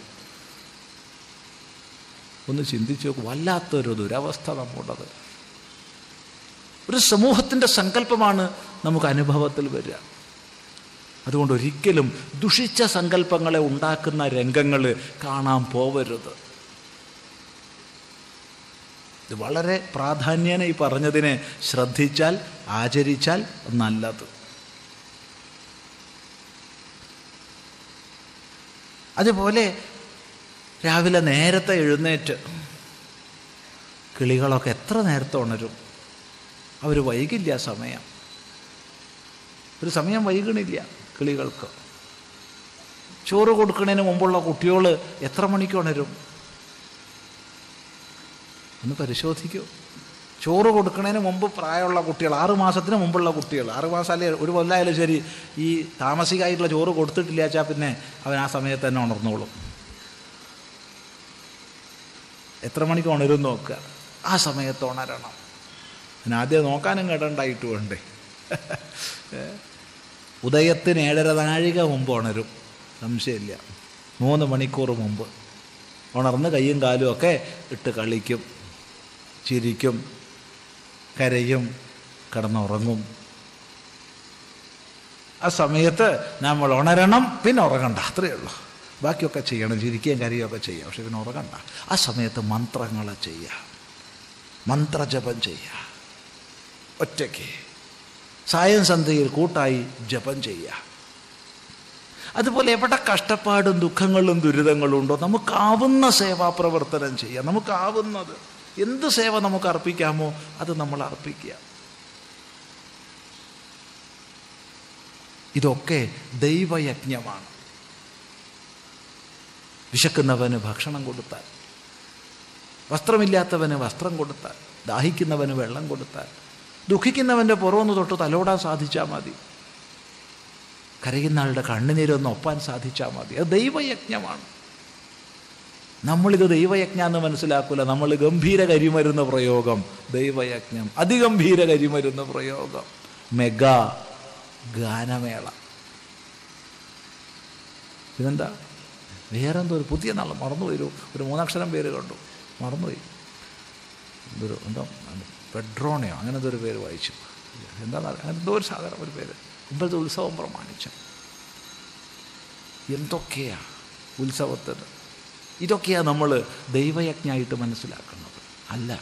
ഒന്ന് ചിന്തിച്ചു നോക്കൂ വല്ലാത്തൊരു ദുരവസ്ഥ നമ്മുടേത് ഒരു സമൂഹത്തിൻ്റെ സങ്കല്പമാണ് നമുക്ക് അനുഭവത്തിൽ വരിക അതുകൊണ്ട് ഒരിക്കലും ദുഷിച്ച സങ്കല്പങ്ങളെ ഉണ്ടാക്കുന്ന രംഗങ്ങൾ കാണാൻ പോവരുത് ഇത് വളരെ പ്രാധാന്യേന ഈ പറഞ്ഞതിനെ ശ്രദ്ധിച്ചാൽ ആചരിച്ചാൽ നല്ലത് അതുപോലെ രാവിലെ നേരത്തെ എഴുന്നേറ്റ് കിളികളൊക്കെ എത്ര നേരത്തെ ഉണരും അവർ വൈകില്ല സമയം ഒരു സമയം വൈകണില്ല കിളികൾക്ക് ചോറ് കൊടുക്കുന്നതിന് മുമ്പുള്ള കുട്ടികൾ എത്ര മണിക്ക് ഉണരും ഒന്ന് പരിശോധിക്കൂ ചോറ് കൊടുക്കുന്നതിന് മുമ്പ് പ്രായമുള്ള കുട്ടികൾ ആറ് മാസത്തിന് മുമ്പുള്ള കുട്ടികൾ ആറ് മാസം അല്ലെ ഒരു കൊല്ലമായാലും ശരി ഈ താമസികമായിട്ടുള്ള ചോറ് കൊടുത്തിട്ടില്ല വെച്ചാൽ പിന്നെ അവൻ ആ സമയത്ത് തന്നെ ഉണർന്നോളും എത്ര മണിക്ക് ഉണരും നോക്കുക ആ സമയത്ത് ഉണരണം പിന്നെ ആദ്യം നോക്കാനും കേടണ്ടായിട്ട് വേണ്ടേ ഉദയത്തിന് ഏഴര നാഴിക മുമ്പ് ഉണരും സംശയമില്ല മൂന്ന് മണിക്കൂർ മുമ്പ് ഉണർന്ന് കയ്യും കാലും ഒക്കെ ഇട്ട് കളിക്കും ചിരിക്കും കരയും കിടന്നുറങ്ങും ആ സമയത്ത് നമ്മൾ ഉണരണം പിന്നെ ഉറങ്ങണ്ട അത്രയേ ഉള്ളൂ ബാക്കിയൊക്കെ ചെയ്യണം ചിരിക്കുകയും കരയുകയൊക്കെ ചെയ്യാം പക്ഷെ പിന്നെ ഉറങ്ങണ്ട ആ സമയത്ത് മന്ത്രങ്ങൾ ചെയ്യുക മന്ത്രജപം ചെയ്യുക ഒറ്റയ്ക്ക് സായം സന്ധ്യയിൽ കൂട്ടായി ജപം ചെയ്യുക അതുപോലെ എവിടെ കഷ്ടപ്പാടും ദുഃഖങ്ങളും ദുരിതങ്ങളും ഉണ്ടോ നമുക്കാവുന്ന സേവാപ്രവർത്തനം ചെയ്യാം നമുക്കാവുന്നത് എന്ത് സേവ നമുക്ക് അർപ്പിക്കാമോ അത് നമ്മൾ അർപ്പിക്കുക ഇതൊക്കെ ദൈവയജ്ഞമാണ് വിശക്കുന്നവന് ഭക്ഷണം കൊടുത്താൽ വസ്ത്രമില്ലാത്തവന് വസ്ത്രം കൊടുത്താൽ ദാഹിക്കുന്നവന് വെള്ളം കൊടുത്താൽ ദുഃഖിക്കുന്നവൻ്റെ പുറമൊന്ന് തൊട്ട് തലോടാൻ സാധിച്ചാൽ മതി കരയുന്ന ആളുടെ കണ്ണുനീരൊന്ന് ഒപ്പാൻ സാധിച്ചാൽ മതി അത് ദൈവയജ്ഞമാണ് നമ്മളിത് ദൈവയജ്ഞ എന്ന് മനസ്സിലാക്കില്ല നമ്മൾ ഗംഭീര കരിമരുന്ന് പ്രയോഗം ദൈവയജ്ഞം അതിഗംഭീര കരിമരുന്ന് പ്രയോഗം മെഗാ ഗാനമേള ഇതെന്താ വേറെന്തോ ഒരു പുതിയ നാൾ മറന്നുപോയി ഒരു ഒരു മൂന്നക്ഷരം പേര് കണ്ടു മറന്നുപോയി എന്തൊരു എന്തോ പെഡ്രോണയോ അങ്ങനത്തെ ഒരു പേര് വായിച്ചു എന്താ അങ്ങനെ എന്തോ ഒരു സാധാരണ ഒരു പേര് മുമ്പത്തെ ഉത്സവം പ്രമാണിച്ച എന്തൊക്കെയാ ഉത്സവത്തിന് ഇതൊക്കെയാണ് നമ്മൾ ദൈവയജ്ഞമായിട്ട് മനസ്സിലാക്കുന്നത് അല്ല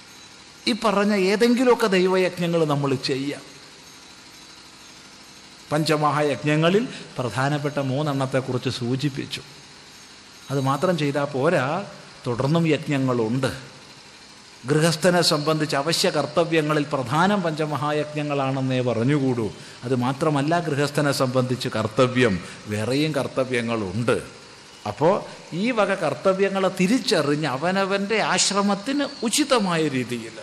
ഈ പറഞ്ഞ ഏതെങ്കിലുമൊക്കെ ദൈവയജ്ഞങ്ങൾ നമ്മൾ ചെയ്യാം പഞ്ചമഹായജ്ഞങ്ങളിൽ പ്രധാനപ്പെട്ട മൂന്നെണ്ണത്തെക്കുറിച്ച് സൂചിപ്പിച്ചു അത് മാത്രം ചെയ്താൽ പോരാ തുടർന്നും യജ്ഞങ്ങളുണ്ട് ഗൃഹസ്ഥനെ സംബന്ധിച്ച് അവശ്യ കർത്തവ്യങ്ങളിൽ പ്രധാനം പഞ്ചമഹായജ്ഞങ്ങളാണെന്നേ പറഞ്ഞുകൂടൂ അത് മാത്രമല്ല ഗൃഹസ്ഥനെ സംബന്ധിച്ച് കർത്തവ്യം വേറെയും കർത്തവ്യങ്ങളുണ്ട് അപ്പോൾ ഈ വക കർത്തവ്യങ്ങളെ തിരിച്ചറിഞ്ഞ് അവനവൻ്റെ ആശ്രമത്തിന് ഉചിതമായ രീതിയിൽ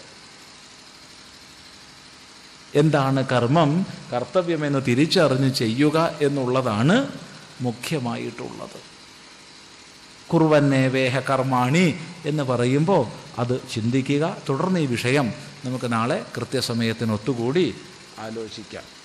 എന്താണ് കർമ്മം കർത്തവ്യമെന്ന് തിരിച്ചറിഞ്ഞ് ചെയ്യുക എന്നുള്ളതാണ് മുഖ്യമായിട്ടുള്ളത് കുറുവന്നെ വേഹ കർമാണി എന്ന് പറയുമ്പോൾ അത് ചിന്തിക്കുക തുടർന്ന് ഈ വിഷയം നമുക്ക് നാളെ കൃത്യസമയത്തിന് ഒത്തുകൂടി ആലോചിക്കാം